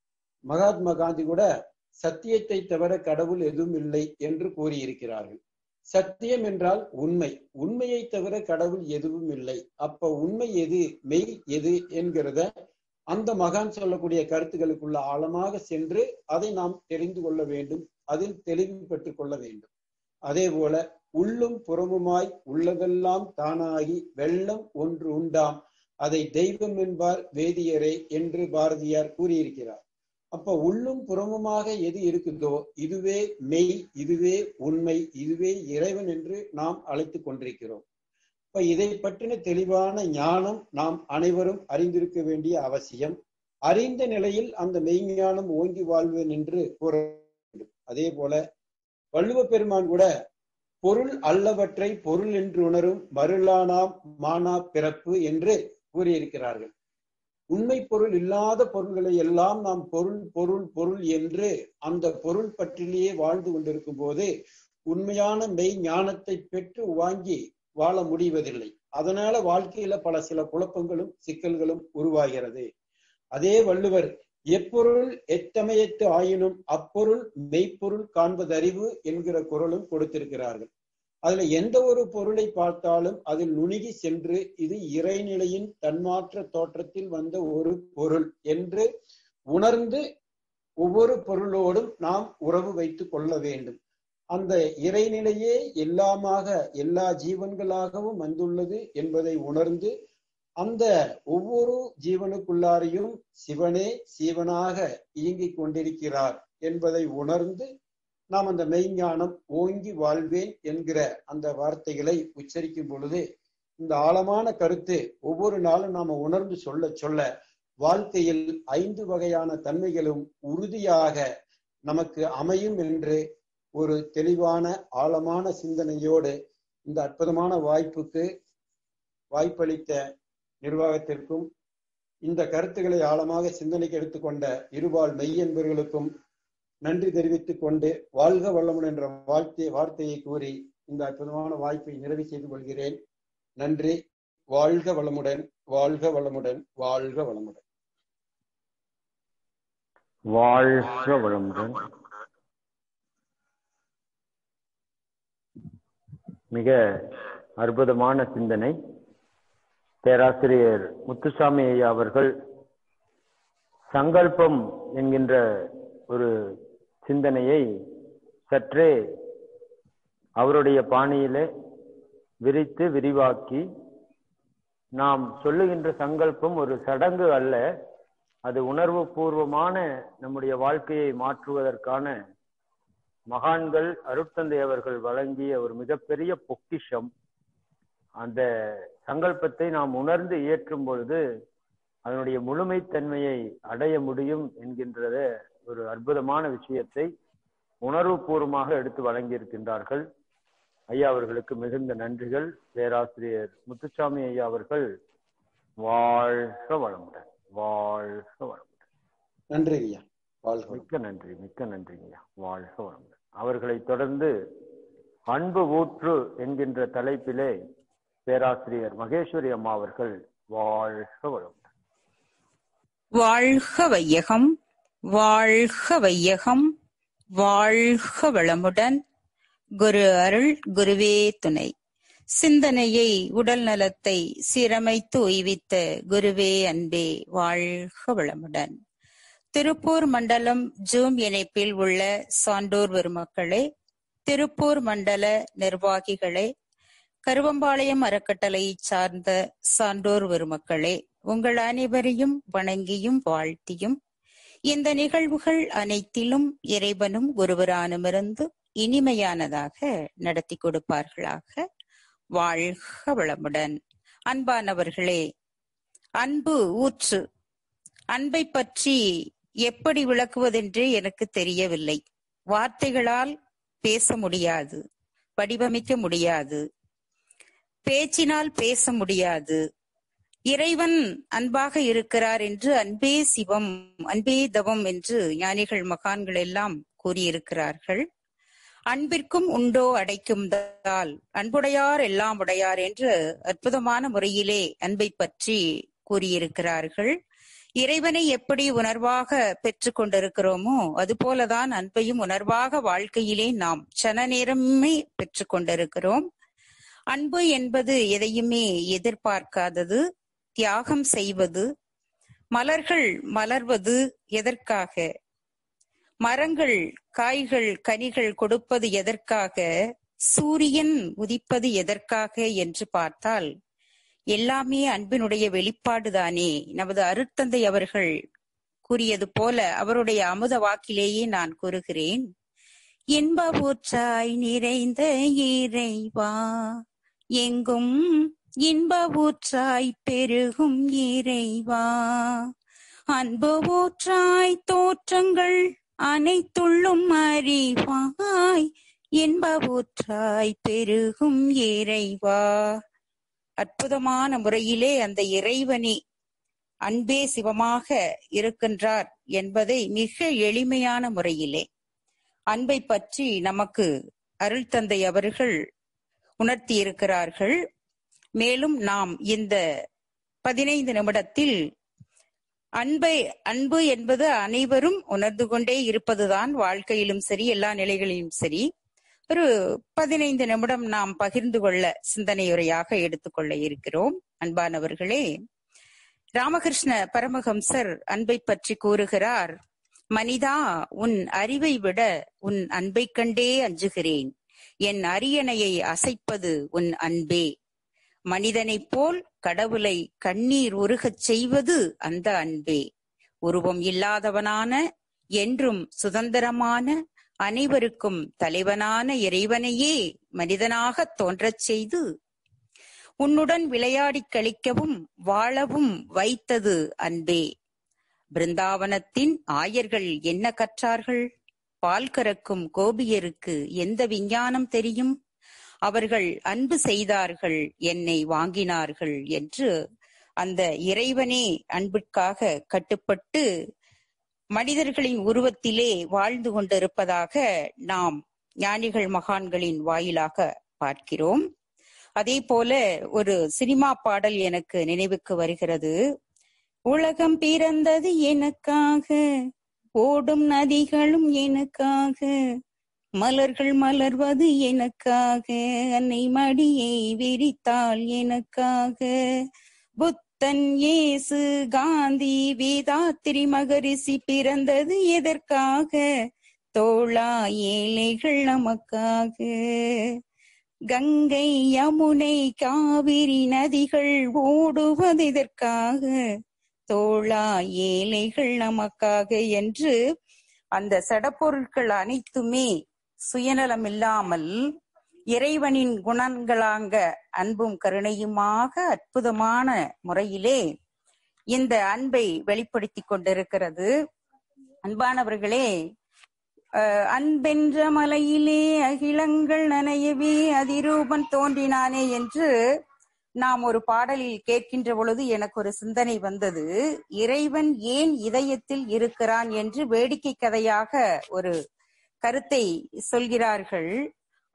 மகாத்மா காந்தி கூட சத்தியத்தை தவிர கடவுள் எதுவும் இல்லை என்று கூறியிருக்கிறார்கள் சத்தியம் என்றால் உண்மை உண்மையை தவிர கடவுள் எதுவும் இல்லை அப்ப உண்மை எது மெய் எது என்கிறத அந்த மகான் சொல்லக்கூடிய கருத்துக்களுக்குள்ள ஆழமாக சென்று அதை நாம் தெரிந்து கொள்ள வேண்டும் அதில் தெளிவு பெற்றுக் கொள்ள வேண்டும் அதே போல உள்ளும் புறமுமாய் உள்ளதெல்லாம் தானாகி வெள்ளம் ஒன்று உண்டாம் அதை தெய்வம் என்பார் வேதியரே என்று பாரதியார் கூறியிருக்கிறார் அப்ப உள்ளும் புறமுமாக எது இருக்குதோ இதுவே மெய் இதுவே உண்மை இதுவே இறைவன் என்று நாம் அழைத்து கொண்டிருக்கிறோம் இப்ப இதை பற்றின தெளிவான ஞானம் நாம் அனைவரும் அறிந்திருக்க வேண்டிய அவசியம் அறிந்த நிலையில் அந்த மெய்ஞானம் ஓங்கி வாழ்வேன் என்று கூற வேண்டும் அதே போல வள்ளுவ பெருமான் கூட பொருள் அல்லவற்றை பொருள் என்று உணரும் மருளானாம் மானா பிறப்பு என்று கூறியிருக்கிறார்கள் உண்மை பொருள் இல்லாத பொருள்களை எல்லாம் நாம் பொருள் பொருள் பொருள் என்று அந்த பொருள் பற்றிலேயே வாழ்ந்து கொண்டிருக்கும் போது உண்மையான மெய் ஞானத்தை பெற்று வாங்கி வாழ முடிவதில்லை அதனால வாழ்க்கையில பல சில குழப்பங்களும் சிக்கல்களும் உருவாகிறது அதே வள்ளுவர் எப்பொருள் எத்தமயத்து ஆயினும் அப்பொருள் மெய்ப்பொருள் காண்பதறிவு என்கிற குரலும் கொடுத்திருக்கிறார்கள் அதுல எந்த ஒரு பொருளை பார்த்தாலும் அதில் நுணுகி சென்று இது இறைநிலையின் தன்மாற்ற தோற்றத்தில் வந்த ஒரு பொருள் என்று உணர்ந்து ஒவ்வொரு பொருளோடும் நாம் உறவு வைத்துக் கொள்ள வேண்டும் அந்த இறைநிலையே எல்லாமாக எல்லா ஜீவன்களாகவும் வந்துள்ளது என்பதை உணர்ந்து அந்த ஒவ்வொரு ஜீவனுக்குள்ளாரையும் சிவனே சீவனாக இயங்கிக் கொண்டிருக்கிறார் என்பதை உணர்ந்து நாம் அந்த மெய்ஞானம் ஓங்கி வாழ்வேன் என்கிற அந்த வார்த்தைகளை உச்சரிக்கும் பொழுது இந்த ஆழமான கருத்து ஒவ்வொரு நாளும் நாம உணர்ந்து சொல்ல சொல்ல வாழ்க்கையில் ஐந்து வகையான தன்மைகளும் உறுதியாக நமக்கு அமையும் என்று ஒரு தெளிவான ஆழமான சிந்தனையோடு இந்த அற்புதமான வாய்ப்புக்கு வாய்ப்பளித்த நிர்வாகத்திற்கும் இந்த கருத்துக்களை ஆழமாக சிந்தனைக்கு எடுத்துக்கொண்ட இருபால் மெய்யன்பர்களுக்கும் நன்றி தெரிவித்துக் கொண்டு வாழ்க வளமுடன் என்ற வாழ்த்தை வார்த்தையை கூறி இந்த அற்புதமான வாய்ப்பை நிறைவு செய்து கொள்கிறேன் நன்றி வாழ்க வளமுடன் வாழ்க வளமுடன் வாழ்க வளமுடன் வாழ்க வளமுடன் மிக அற்புதமான சிந்தனை பேராசிரியர் முத்துசாமி ஐயா அவர்கள் சங்கல்பம் என்கின்ற ஒரு சிந்தனையை சற்றே அவருடைய பாணியிலே விரித்து விரிவாக்கி நாம் சொல்லுகின்ற சங்கல்பம் ஒரு சடங்கு அல்ல அது உணர்வு பூர்வமான நம்முடைய வாழ்க்கையை மாற்றுவதற்கான மகான்கள் அருட்தந்தை அவர்கள் வழங்கிய ஒரு மிகப்பெரிய பொக்கிஷம் அந்த சங்கல்பத்தை நாம் உணர்ந்து இயற்றும் பொழுது அதனுடைய முழுமைத்தன்மையை அடைய முடியும் என்கின்றத ஒரு அற்புதமான விஷயத்தை உணர்வு பூர்வமாக எடுத்து வழங்கியிருக்கின்றார்கள் ஐயா அவர்களுக்கு மிகுந்த நன்றிகள் பேராசிரியர் முத்துசாமி ஐயா அவர்கள் வாழ்க வளமுடன் வாழ்க வளமுடன் நன்றி ஐயா வாழ்க மிக்க நன்றி மிக்க நன்றிங்க ஐயா வாழ்க வளமுடன் அவர்களை தொடர்ந்து அன்பு ஊற்று என்கின்ற தலைப்பிலே பேராசிரியர் மகேஸ்வரி அம்மா அவர்கள் வாழ்க வளம் வாழ்க வையகம் வாழ்க வையகம் வாழ்க வளமுடன் குரு அருள் குருவே துணை சிந்தனையை உடல் நலத்தை சீரமைத்து உய்வித்த குருவே அன்பே வாழ்க வளமுடன் திருப்பூர் மண்டலம் ஜூம் இணைப்பில் உள்ள சான்றோர் பெருமக்களே திருப்பூர் மண்டல நிர்வாகிகளே கருவம்பாளையம் அறக்கட்டளை சார்ந்த சான்றோர் பெருமக்களே உங்கள் அனைவரையும் வணங்கியும் வாழ்த்தியும் இந்த நிகழ்வுகள் அனைத்திலும் இறைவனும் ஒருவரானுமிருந்து இனிமையானதாக நடத்தி கொடுப்பார்களாக வாழ்க வளமுடன் அன்பானவர்களே அன்பு ஊற்று அன்பை பற்றி எப்படி விளக்குவதென்றே எனக்கு தெரியவில்லை வார்த்தைகளால் பேச முடியாது வடிவமைக்க முடியாது பேச்சினால் பேச முடியாது இறைவன் அன்பாக இருக்கிறார் என்று அன்பே சிவம் அன்பே தவம் என்று ஞானிகள் மகான்கள் எல்லாம் கூறியிருக்கிறார்கள் அன்பிற்கும் உண்டோ அடைக்கும் தால் அன்புடையார் எல்லாம் உடையார் என்று அற்புதமான முறையிலே அன்பை பற்றி கூறியிருக்கிறார்கள் இறைவனை எப்படி உணர்வாக பெற்று கொண்டிருக்கிறோமோ அது போலதான் அன்பையும் உணர்வாக வாழ்க்கையிலே நாம் சன நேரமே பெற்று கொண்டிருக்கிறோம் அன்பு என்பது எதையுமே எதிர்பார்க்காதது தியாகம் செய்வது மலர்கள் மலர்வது எதற்காக மரங்கள் காய்கள் கனிகள் கொடுப்பது எதற்காக சூரியன் உதிப்பது எதற்காக என்று பார்த்தால் எல்லாமே அன்பினுடைய வெளிப்பாடுதானே நமது அருட்தந்தை அவர்கள் கூறியது போல அவருடைய அமுத வாக்கிலேயே நான் கூறுகிறேன் இன்ப ஊற்றாய் நிறைந்த இறைவா எங்கும் இன்ப ஊற்றாய் பெருகும் இறைவா அன்பு ஊற்றாய் தோற்றங்கள் அனைத்துள்ளும் அறிவாய் இன்ப ஊற்றாய் பெருகும் இறைவா அற்புதமான முறையிலே அந்த இறைவனே அன்பே சிவமாக இருக்கின்றார் என்பதை மிக எளிமையான முறையிலே அன்பை பற்றி நமக்கு அருள் தந்தை அவர்கள் உணர்த்தி இருக்கிறார்கள் மேலும் நாம் இந்த பதினைந்து நிமிடத்தில் அன்பை அன்பு என்பது அனைவரும் உணர்ந்து கொண்டே இருப்பதுதான் வாழ்க்கையிலும் சரி எல்லா நிலைகளிலும் சரி ஒரு பதினைந்து நிமிடம் நாம் பகிர்ந்து கொள்ள சிந்தனையுரையாக எடுத்துக்கொள்ள இருக்கிறோம் அன்பானவர்களே ராமகிருஷ்ண பரமஹம்சர் அன்பை பற்றி கூறுகிறார் மனிதா உன் அறிவை விட உன் அன்பை கண்டே அஞ்சுகிறேன் என் அரியணையை அசைப்பது உன் அன்பே மனிதனைப் போல் கடவுளை கண்ணீர் உருகச் செய்வது அந்த அன்பே உருவம் இல்லாதவனான என்றும் சுதந்திரமான அனைவருக்கும் தலைவனான இறைவனையே மனிதனாக தோன்றச் செய்து உன்னுடன் விளையாடிக் கழிக்கவும் வாழவும் வைத்தது அன்பே பிருந்தாவனத்தின் ஆயர்கள் என்ன கற்றார்கள் பால் கறக்கும் கோபியருக்கு எந்த விஞ்ஞானம் தெரியும் அவர்கள் அன்பு செய்தார்கள் என்னை வாங்கினார்கள் என்று அந்த இறைவனே அன்பிற்காக கட்டுப்பட்டு மனிதர்களின் உருவத்திலே வாழ்ந்து கொண்டிருப்பதாக நாம் ஞானிகள் மகான்களின் வாயிலாக பார்க்கிறோம் அதே போல ஒரு சினிமா பாடல் எனக்கு நினைவுக்கு வருகிறது உலகம் பிறந்தது எனக்காக ஓடும் நதிகளும் எனக்காக மலர்கள் மலர்வது எனக்காக அன்னை மடியை விரித்தாள் எனக்காக புத்தன் இயேசு காந்தி வேதாத்திரி மகரிஷி பிறந்தது எதற்காக தோளா ஏழைகள் நமக்காக கங்கை யமுனை காவிரி நதிகள் ஓடுவது இதற்காக தோளா ஏழைகள் நமக்காக என்று அந்த சடப்பொருட்கள் அனைத்துமே சுயநலம் இல்லாமல் இறைவனின் குணங்களாங்க அன்பும் கருணையுமாக அற்புதமான முறையிலே இந்த அன்பை வெளிப்படுத்தி கொண்டிருக்கிறது அன்பானவர்களே அஹ், அன்பென்ற மலையிலே அகிலங்கள் நனையவே அதிரூபன் தோன்றினானே என்று நாம் ஒரு பாடலில் கேட்கின்ற பொழுது எனக்கு ஒரு சிந்தனை வந்தது இறைவன் ஏன் இதயத்தில் இருக்கிறான் என்று வேடிக்கை கதையாக ஒரு கருத்தை சொல்கிறார்கள்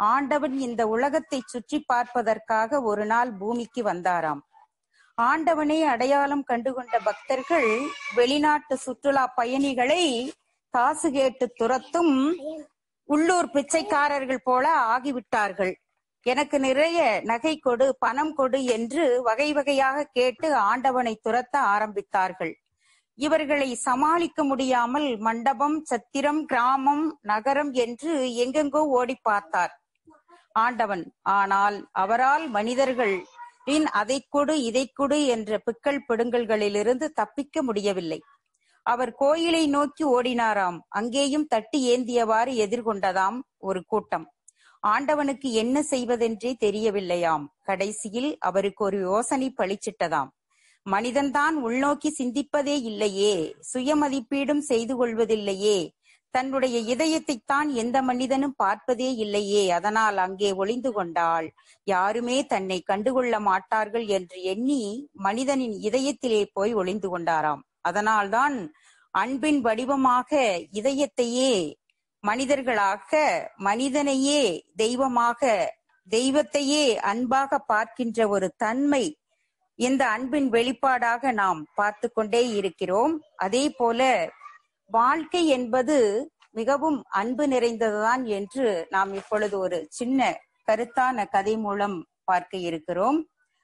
ஆண்டவன் இந்த உலகத்தை சுற்றி பார்ப்பதற்காக ஒரு நாள் பூமிக்கு வந்தாராம் ஆண்டவனை அடையாளம் கண்டுகொண்ட பக்தர்கள் வெளிநாட்டு சுற்றுலா பயணிகளை காசு கேட்டு துரத்தும் உள்ளூர் பிச்சைக்காரர்கள் போல ஆகிவிட்டார்கள் எனக்கு நிறைய நகை கொடு பணம் கொடு என்று வகை வகையாக கேட்டு ஆண்டவனை துரத்த ஆரம்பித்தார்கள் இவர்களை சமாளிக்க முடியாமல் மண்டபம் சத்திரம் கிராமம் நகரம் என்று எங்கெங்கோ ஓடி பார்த்தார் ஆண்டவன் ஆனால் அவரால் மனிதர்களின் அதை கொடு இதை கொடு என்ற பிக்கல் பிடுங்கல்களிலிருந்து தப்பிக்க முடியவில்லை அவர் கோயிலை நோக்கி ஓடினாராம் அங்கேயும் தட்டி ஏந்தியவாறு எதிர்கொண்டதாம் ஒரு கூட்டம் ஆண்டவனுக்கு என்ன செய்வதென்றே தெரியவில்லையாம் கடைசியில் அவருக்கு ஒரு யோசனை பளிச்சிட்டதாம் மனிதன்தான் உள்நோக்கி சிந்திப்பதே இல்லையே சுயமதிப்பீடும் செய்து கொள்வதில்லையே தன்னுடைய இதயத்தைத்தான் எந்த மனிதனும் பார்ப்பதே இல்லையே அதனால் அங்கே ஒளிந்து கொண்டாள் யாருமே தன்னை கண்டுகொள்ள மாட்டார்கள் என்று எண்ணி மனிதனின் இதயத்திலே போய் ஒளிந்து கொண்டாராம் அதனால்தான் அன்பின் வடிவமாக இதயத்தையே மனிதர்களாக மனிதனையே தெய்வமாக தெய்வத்தையே அன்பாக பார்க்கின்ற ஒரு தன்மை இந்த அன்பின் வெளிப்பாடாக நாம் பார்த்து கொண்டே இருக்கிறோம் அதே போல வாழ்க்கை என்பது மிகவும் அன்பு நிறைந்ததுதான் என்று நாம் இப்பொழுது ஒரு சின்ன கருத்தான கதை மூலம் பார்க்க இருக்கிறோம்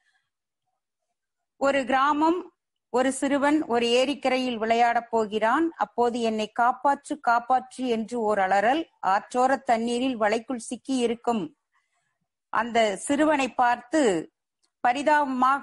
ஒரு கிராமம் ஒரு சிறுவன் ஒரு ஏரிக்கரையில் விளையாடப் போகிறான் அப்போது என்னை காப்பாற்று காப்பாற்று என்று ஓர் அலறல் ஆற்றோர தண்ணீரில் வலைக்குள் சிக்கி இருக்கும் அந்த சிறுவனை பார்த்து பரிதாபமாக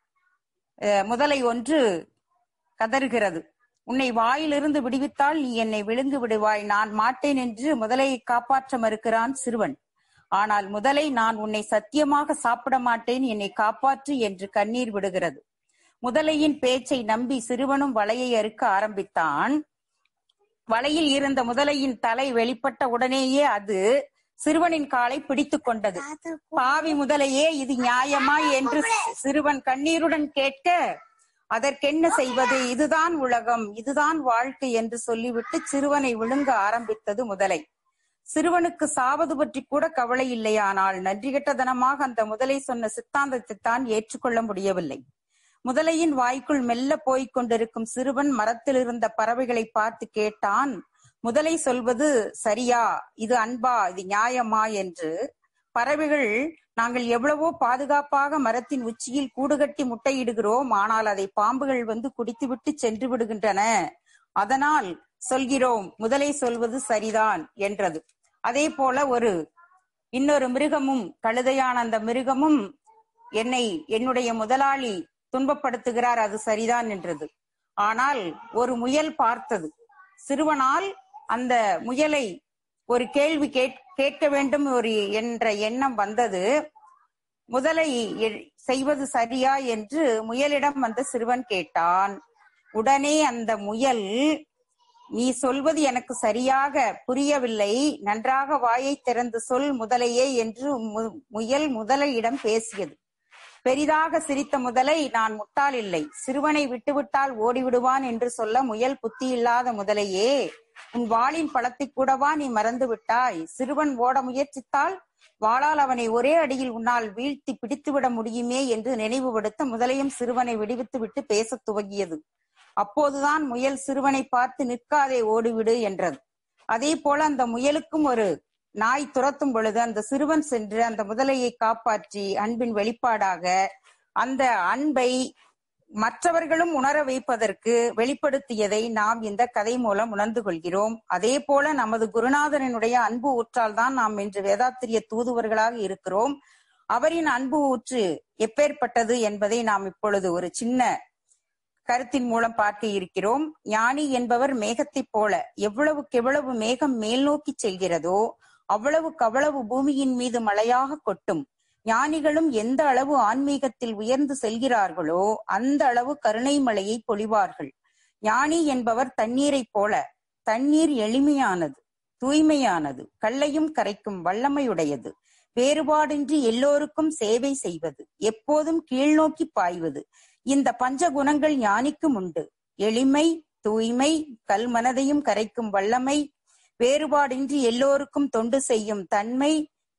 அஹ், முதலை ஒன்று கதறுகிறது உன்னை வாயிலிருந்து விடுவித்தால் நீ என்னை விழுங்கு விடுவாய் நான் மாட்டேன் என்று முதலையை காப்பாற்ற மறுக்கிறான் சிறுவன் ஆனால் முதலை நான் உன்னை சத்தியமாக சாப்பிட மாட்டேன் என்னை காப்பாற்று என்று கண்ணீர் விடுகிறது முதலையின் பேச்சை நம்பி சிறுவனும் வலையை அறுக்க ஆரம்பித்தான் வலையில் இருந்த முதலையின் தலை வெளிப்பட்ட உடனேயே அது சிறுவனின் காலை பிடித்துக் கொண்டது பாவி முதலையே இது நியாயமா என்று சிறுவன் கண்ணீருடன் கேட்க அதற்கென்ன செய்வது இதுதான் உலகம் இதுதான் வாழ்க்கை என்று சொல்லிவிட்டு சிறுவனை விழுங்க ஆரம்பித்தது முதலை சிறுவனுக்கு சாவது பற்றி கூட கவலை இல்லையானால் நன்றிகெட்டதனமாக அந்த முதலை சொன்ன சித்தாந்தத்தை தான் ஏற்றுக்கொள்ள முடியவில்லை முதலையின் வாய்க்குள் மெல்ல போய்க் கொண்டிருக்கும் சிறுவன் மரத்தில் இருந்த பறவைகளை பார்த்து கேட்டான் முதலை சொல்வது சரியா இது அன்பா இது நியாயமா என்று பறவைகள் நாங்கள் எவ்வளவோ பாதுகாப்பாக மரத்தின் உச்சியில் கூடு கட்டி முட்டையிடுகிறோம் ஆனால் அதை பாம்புகள் வந்து குடித்துவிட்டு சென்று விடுகின்றன அதனால் சொல்கிறோம் முதலை சொல்வது சரிதான் என்றது அதே போல ஒரு இன்னொரு மிருகமும் கழுதையான அந்த மிருகமும் என்னை என்னுடைய முதலாளி துன்பப்படுத்துகிறார் அது சரிதான் என்றது ஆனால் ஒரு முயல் பார்த்தது சிறுவனால் அந்த முயலை ஒரு கேள்வி கேட்- கேட்க வேண்டும் ஒரு என்ற எண்ணம் வந்தது முதலை எ- செய்வது சரியா என்று முயலிடம் வந்த சிறுவன் கேட்டான் உடனே அந்த முயல் நீ சொல்வது எனக்கு சரியாக புரியவில்லை நன்றாக வாயை திறந்து சொல் முதலையே என்று மு- முயல் முதலையிடம் பேசியது பெரிதாக சிரித்த முதலை நான் முட்டாள் இல்லை சிறுவனை விட்டுவிட்டால் ஓடிவிடுவான் என்று சொல்ல முயல் புத்தி இல்லாத முதலையே உன் வாளின் பழத்தை கூடவா நீ மறந்து விட்டாய் சிறுவன் ஓட முயற்சித்தால் வாளால் அவனை ஒரே அடியில் உன்னால் வீழ்த்தி பிடித்துவிட முடியுமே என்று நினைவுபடுத்த முதலையும் சிறுவனை விடுவித்து விட்டு பேசத் துவங்கியது அப்போதுதான் முயல் சிறுவனை பார்த்து நிற்காதே ஓடிவிடு என்றது அதே போல அந்த முயலுக்கும் ஒரு நாய் துரத்தும் பொழுது அந்த சிறுவன் சென்று அந்த முதலையை காப்பாற்றி அன்பின் வெளிப்பாடாக அந்த அன்பை மற்றவர்களும் உணர வைப்பதற்கு வெளிப்படுத்தியதை நாம் இந்த கதை மூலம் உணர்ந்து கொள்கிறோம் அதே போல நமது குருநாதரனுடைய அன்பு ஊற்றால் தான் நாம் இன்று வேதாத்திரிய தூதுவர்களாக இருக்கிறோம் அவரின் அன்பு ஊற்று எப்பேற்பட்டது என்பதை நாம் இப்பொழுது ஒரு சின்ன கருத்தின் மூலம் பார்க்க இருக்கிறோம் ஞானி என்பவர் மேகத்தைப் போல எவ்வளவுக்கு எவ்வளவு மேகம் மேல் நோக்கி செல்கிறதோ அவ்வளவுக்கு அவ்வளவு பூமியின் மீது மழையாக கொட்டும் ஞானிகளும் எந்த அளவு ஆன்மீகத்தில் உயர்ந்து செல்கிறார்களோ அந்த அளவு கருணை மழையை பொழிவார்கள் ஞானி என்பவர் தண்ணீரைப் போல தண்ணீர் எளிமையானது தூய்மையானது கல்லையும் கரைக்கும் வல்லமையுடையது வேறுபாடின்றி எல்லோருக்கும் சேவை செய்வது எப்போதும் கீழ்நோக்கி பாய்வது இந்த பஞ்ச குணங்கள் ஞானிக்கும் உண்டு எளிமை தூய்மை கல் மனதையும் கரைக்கும் வல்லமை வேறுபாடின்றி எல்லோருக்கும் தொண்டு செய்யும் தன்மை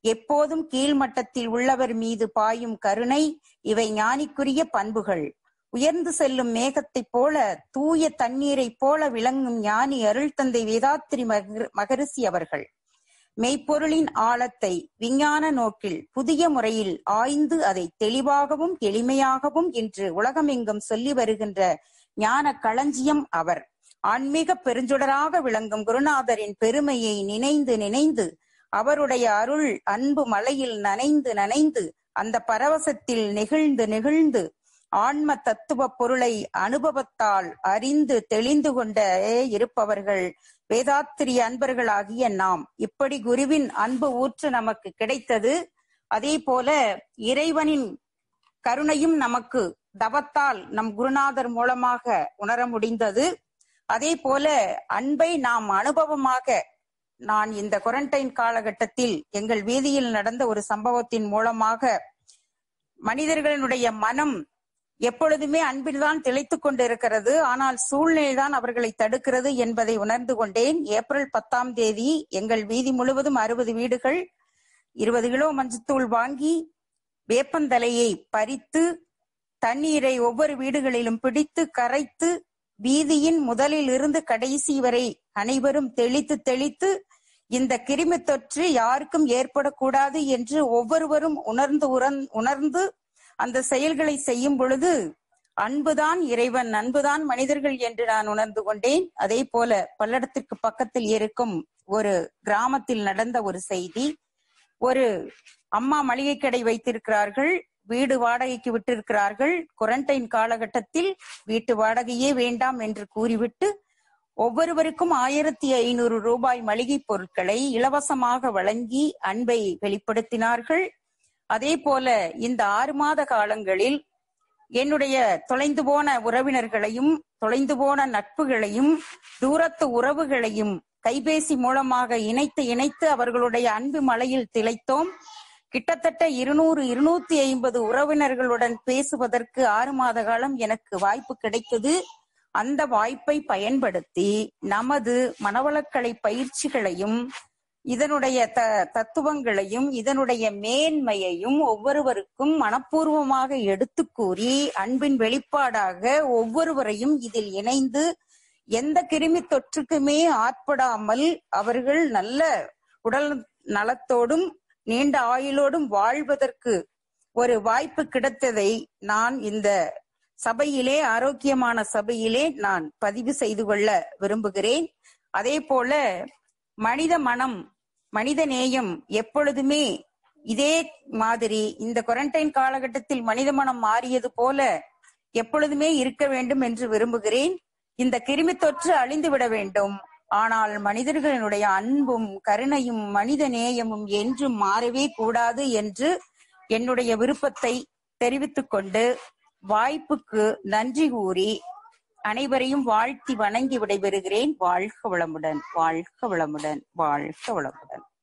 எப்போதும் கீழ்மட்டத்தில் உள்ளவர் மீது பாயும் கருணை இவை ஞானிக்குரிய பண்புகள் உயர்ந்து செல்லும் மேகத்தைப் போல தூய தண்ணீரைப் போல விளங்கும் ஞானி அருள் தந்தை வேதாத்திரி மகர் மகரிஷி அவர்கள் மெய்ப்பொருளின் ஆழத்தை விஞ்ஞான நோக்கில் புதிய முறையில் ஆய்ந்து அதை தெளிவாகவும் எளிமையாகவும் இன்று உலகமெங்கும் சொல்லி வருகின்ற ஞான களஞ்சியம் அவர் ஆன்மீக பெருஞ்சுடராக விளங்கும் குருநாதரின் பெருமையை நினைந்து நினைந்து அவருடைய அருள் அன்பு மலையில் நனைந்து நனைந்து அந்த பரவசத்தில் நெகிழ்ந்து நெகிழ்ந்து ஆன்ம தத்துவ பொருளை அனுபவத்தால் அறிந்து தெளிந்து கொண்டே இருப்பவர்கள் வேதாத்திரி அன்பர்களாகிய நாம் இப்படி குருவின் அன்பு ஊற்று நமக்கு கிடைத்தது அதே போல இறைவனின் கருணையும் நமக்கு தவத்தால் நம் குருநாதர் மூலமாக உணர முடிந்தது அதே போல அன்பை நாம் அனுபவமாக நான் இந்த குவாரண்டைன் காலகட்டத்தில் எங்கள் வீதியில் நடந்த ஒரு சம்பவத்தின் மூலமாக மனிதர்களினுடைய மனம் எப்பொழுதுமே அன்பில்தான் திளைத்துக் கொண்டிருக்கிறது ஆனால் சூழ்நிலைதான் அவர்களை தடுக்கிறது என்பதை உணர்ந்து கொண்டேன் ஏப்ரல் பத்தாம் தேதி எங்கள் வீதி முழுவதும் அறுபது வீடுகள் இருபது கிலோ மஞ்சத்தூள் வாங்கி வேப்பந்தலையை பறித்து தண்ணீரை ஒவ்வொரு வீடுகளிலும் பிடித்து கரைத்து வீதியின் முதலில் இருந்து கடைசி வரை அனைவரும் தெளித்து தெளித்து இந்த கிருமி தொற்று யாருக்கும் ஏற்படக்கூடாது என்று ஒவ்வொருவரும் உணர்ந்து உணர்ந்து அந்த செயல்களை செய்யும் பொழுது அன்புதான் இறைவன் அன்புதான் மனிதர்கள் என்று நான் உணர்ந்து கொண்டேன் அதே போல பல்லடத்திற்கு பக்கத்தில் இருக்கும் ஒரு கிராமத்தில் நடந்த ஒரு செய்தி ஒரு அம்மா மளிகை கடை வைத்திருக்கிறார்கள் வீடு வாடகைக்கு விட்டிருக்கிறார்கள் குவாரண்டைன் காலகட்டத்தில் வீட்டு வாடகையே வேண்டாம் என்று கூறிவிட்டு ஒவ்வொருவருக்கும் ஆயிரத்தி ஐநூறு ரூபாய் மளிகை பொருட்களை இலவசமாக வழங்கி அன்பை வெளிப்படுத்தினார்கள் அதே போல இந்த ஆறு மாத காலங்களில் என்னுடைய தொலைந்து போன உறவினர்களையும் தொலைந்து போன நட்புகளையும் தூரத்து உறவுகளையும் கைபேசி மூலமாக இணைத்து இணைத்து அவர்களுடைய அன்பு மலையில் திளைத்தோம் கிட்டத்தட்ட இருநூறு இருநூத்தி ஐம்பது உறவினர்களுடன் பேசுவதற்கு ஆறு மாத காலம் எனக்கு வாய்ப்பு கிடைத்தது அந்த வாய்ப்பை பயன்படுத்தி நமது மனவளக்கலை பயிற்சிகளையும் இதனுடைய த தத்துவங்களையும் இதனுடைய மேன்மையையும் ஒவ்வொருவருக்கும் மனப்பூர்வமாக எடுத்து கூறி அன்பின் வெளிப்பாடாக ஒவ்வொருவரையும் இதில் இணைந்து எந்த கிருமி தொற்றுக்குமே ஆட்படாமல் அவர்கள் நல்ல உடல் நலத்தோடும் நீண்ட ஆயுளோடும் வாழ்வதற்கு ஒரு வாய்ப்பு கிடைத்ததை நான் இந்த சபையிலே ஆரோக்கியமான சபையிலே நான் பதிவு செய்து கொள்ள விரும்புகிறேன் அதே போல மனித மனம் மனித நேயம் எப்பொழுதுமே இதே மாதிரி இந்த குவாரண்டைன் காலகட்டத்தில் மனித மனம் மாறியது போல எப்பொழுதுமே இருக்க வேண்டும் என்று விரும்புகிறேன் இந்த கிருமி தொற்று அழிந்து விட வேண்டும் ஆனால் மனிதர்களினுடைய அன்பும் கருணையும் மனித நேயமும் என்றும் மாறவே கூடாது என்று என்னுடைய விருப்பத்தை தெரிவித்துக் கொண்டு வாய்ப்புக்கு நன்றி கூறி அனைவரையும் வாழ்த்தி வணங்கி விடைபெறுகிறேன் வாழ்க வளமுடன் வாழ்க வளமுடன் வாழ்க வளமுடன்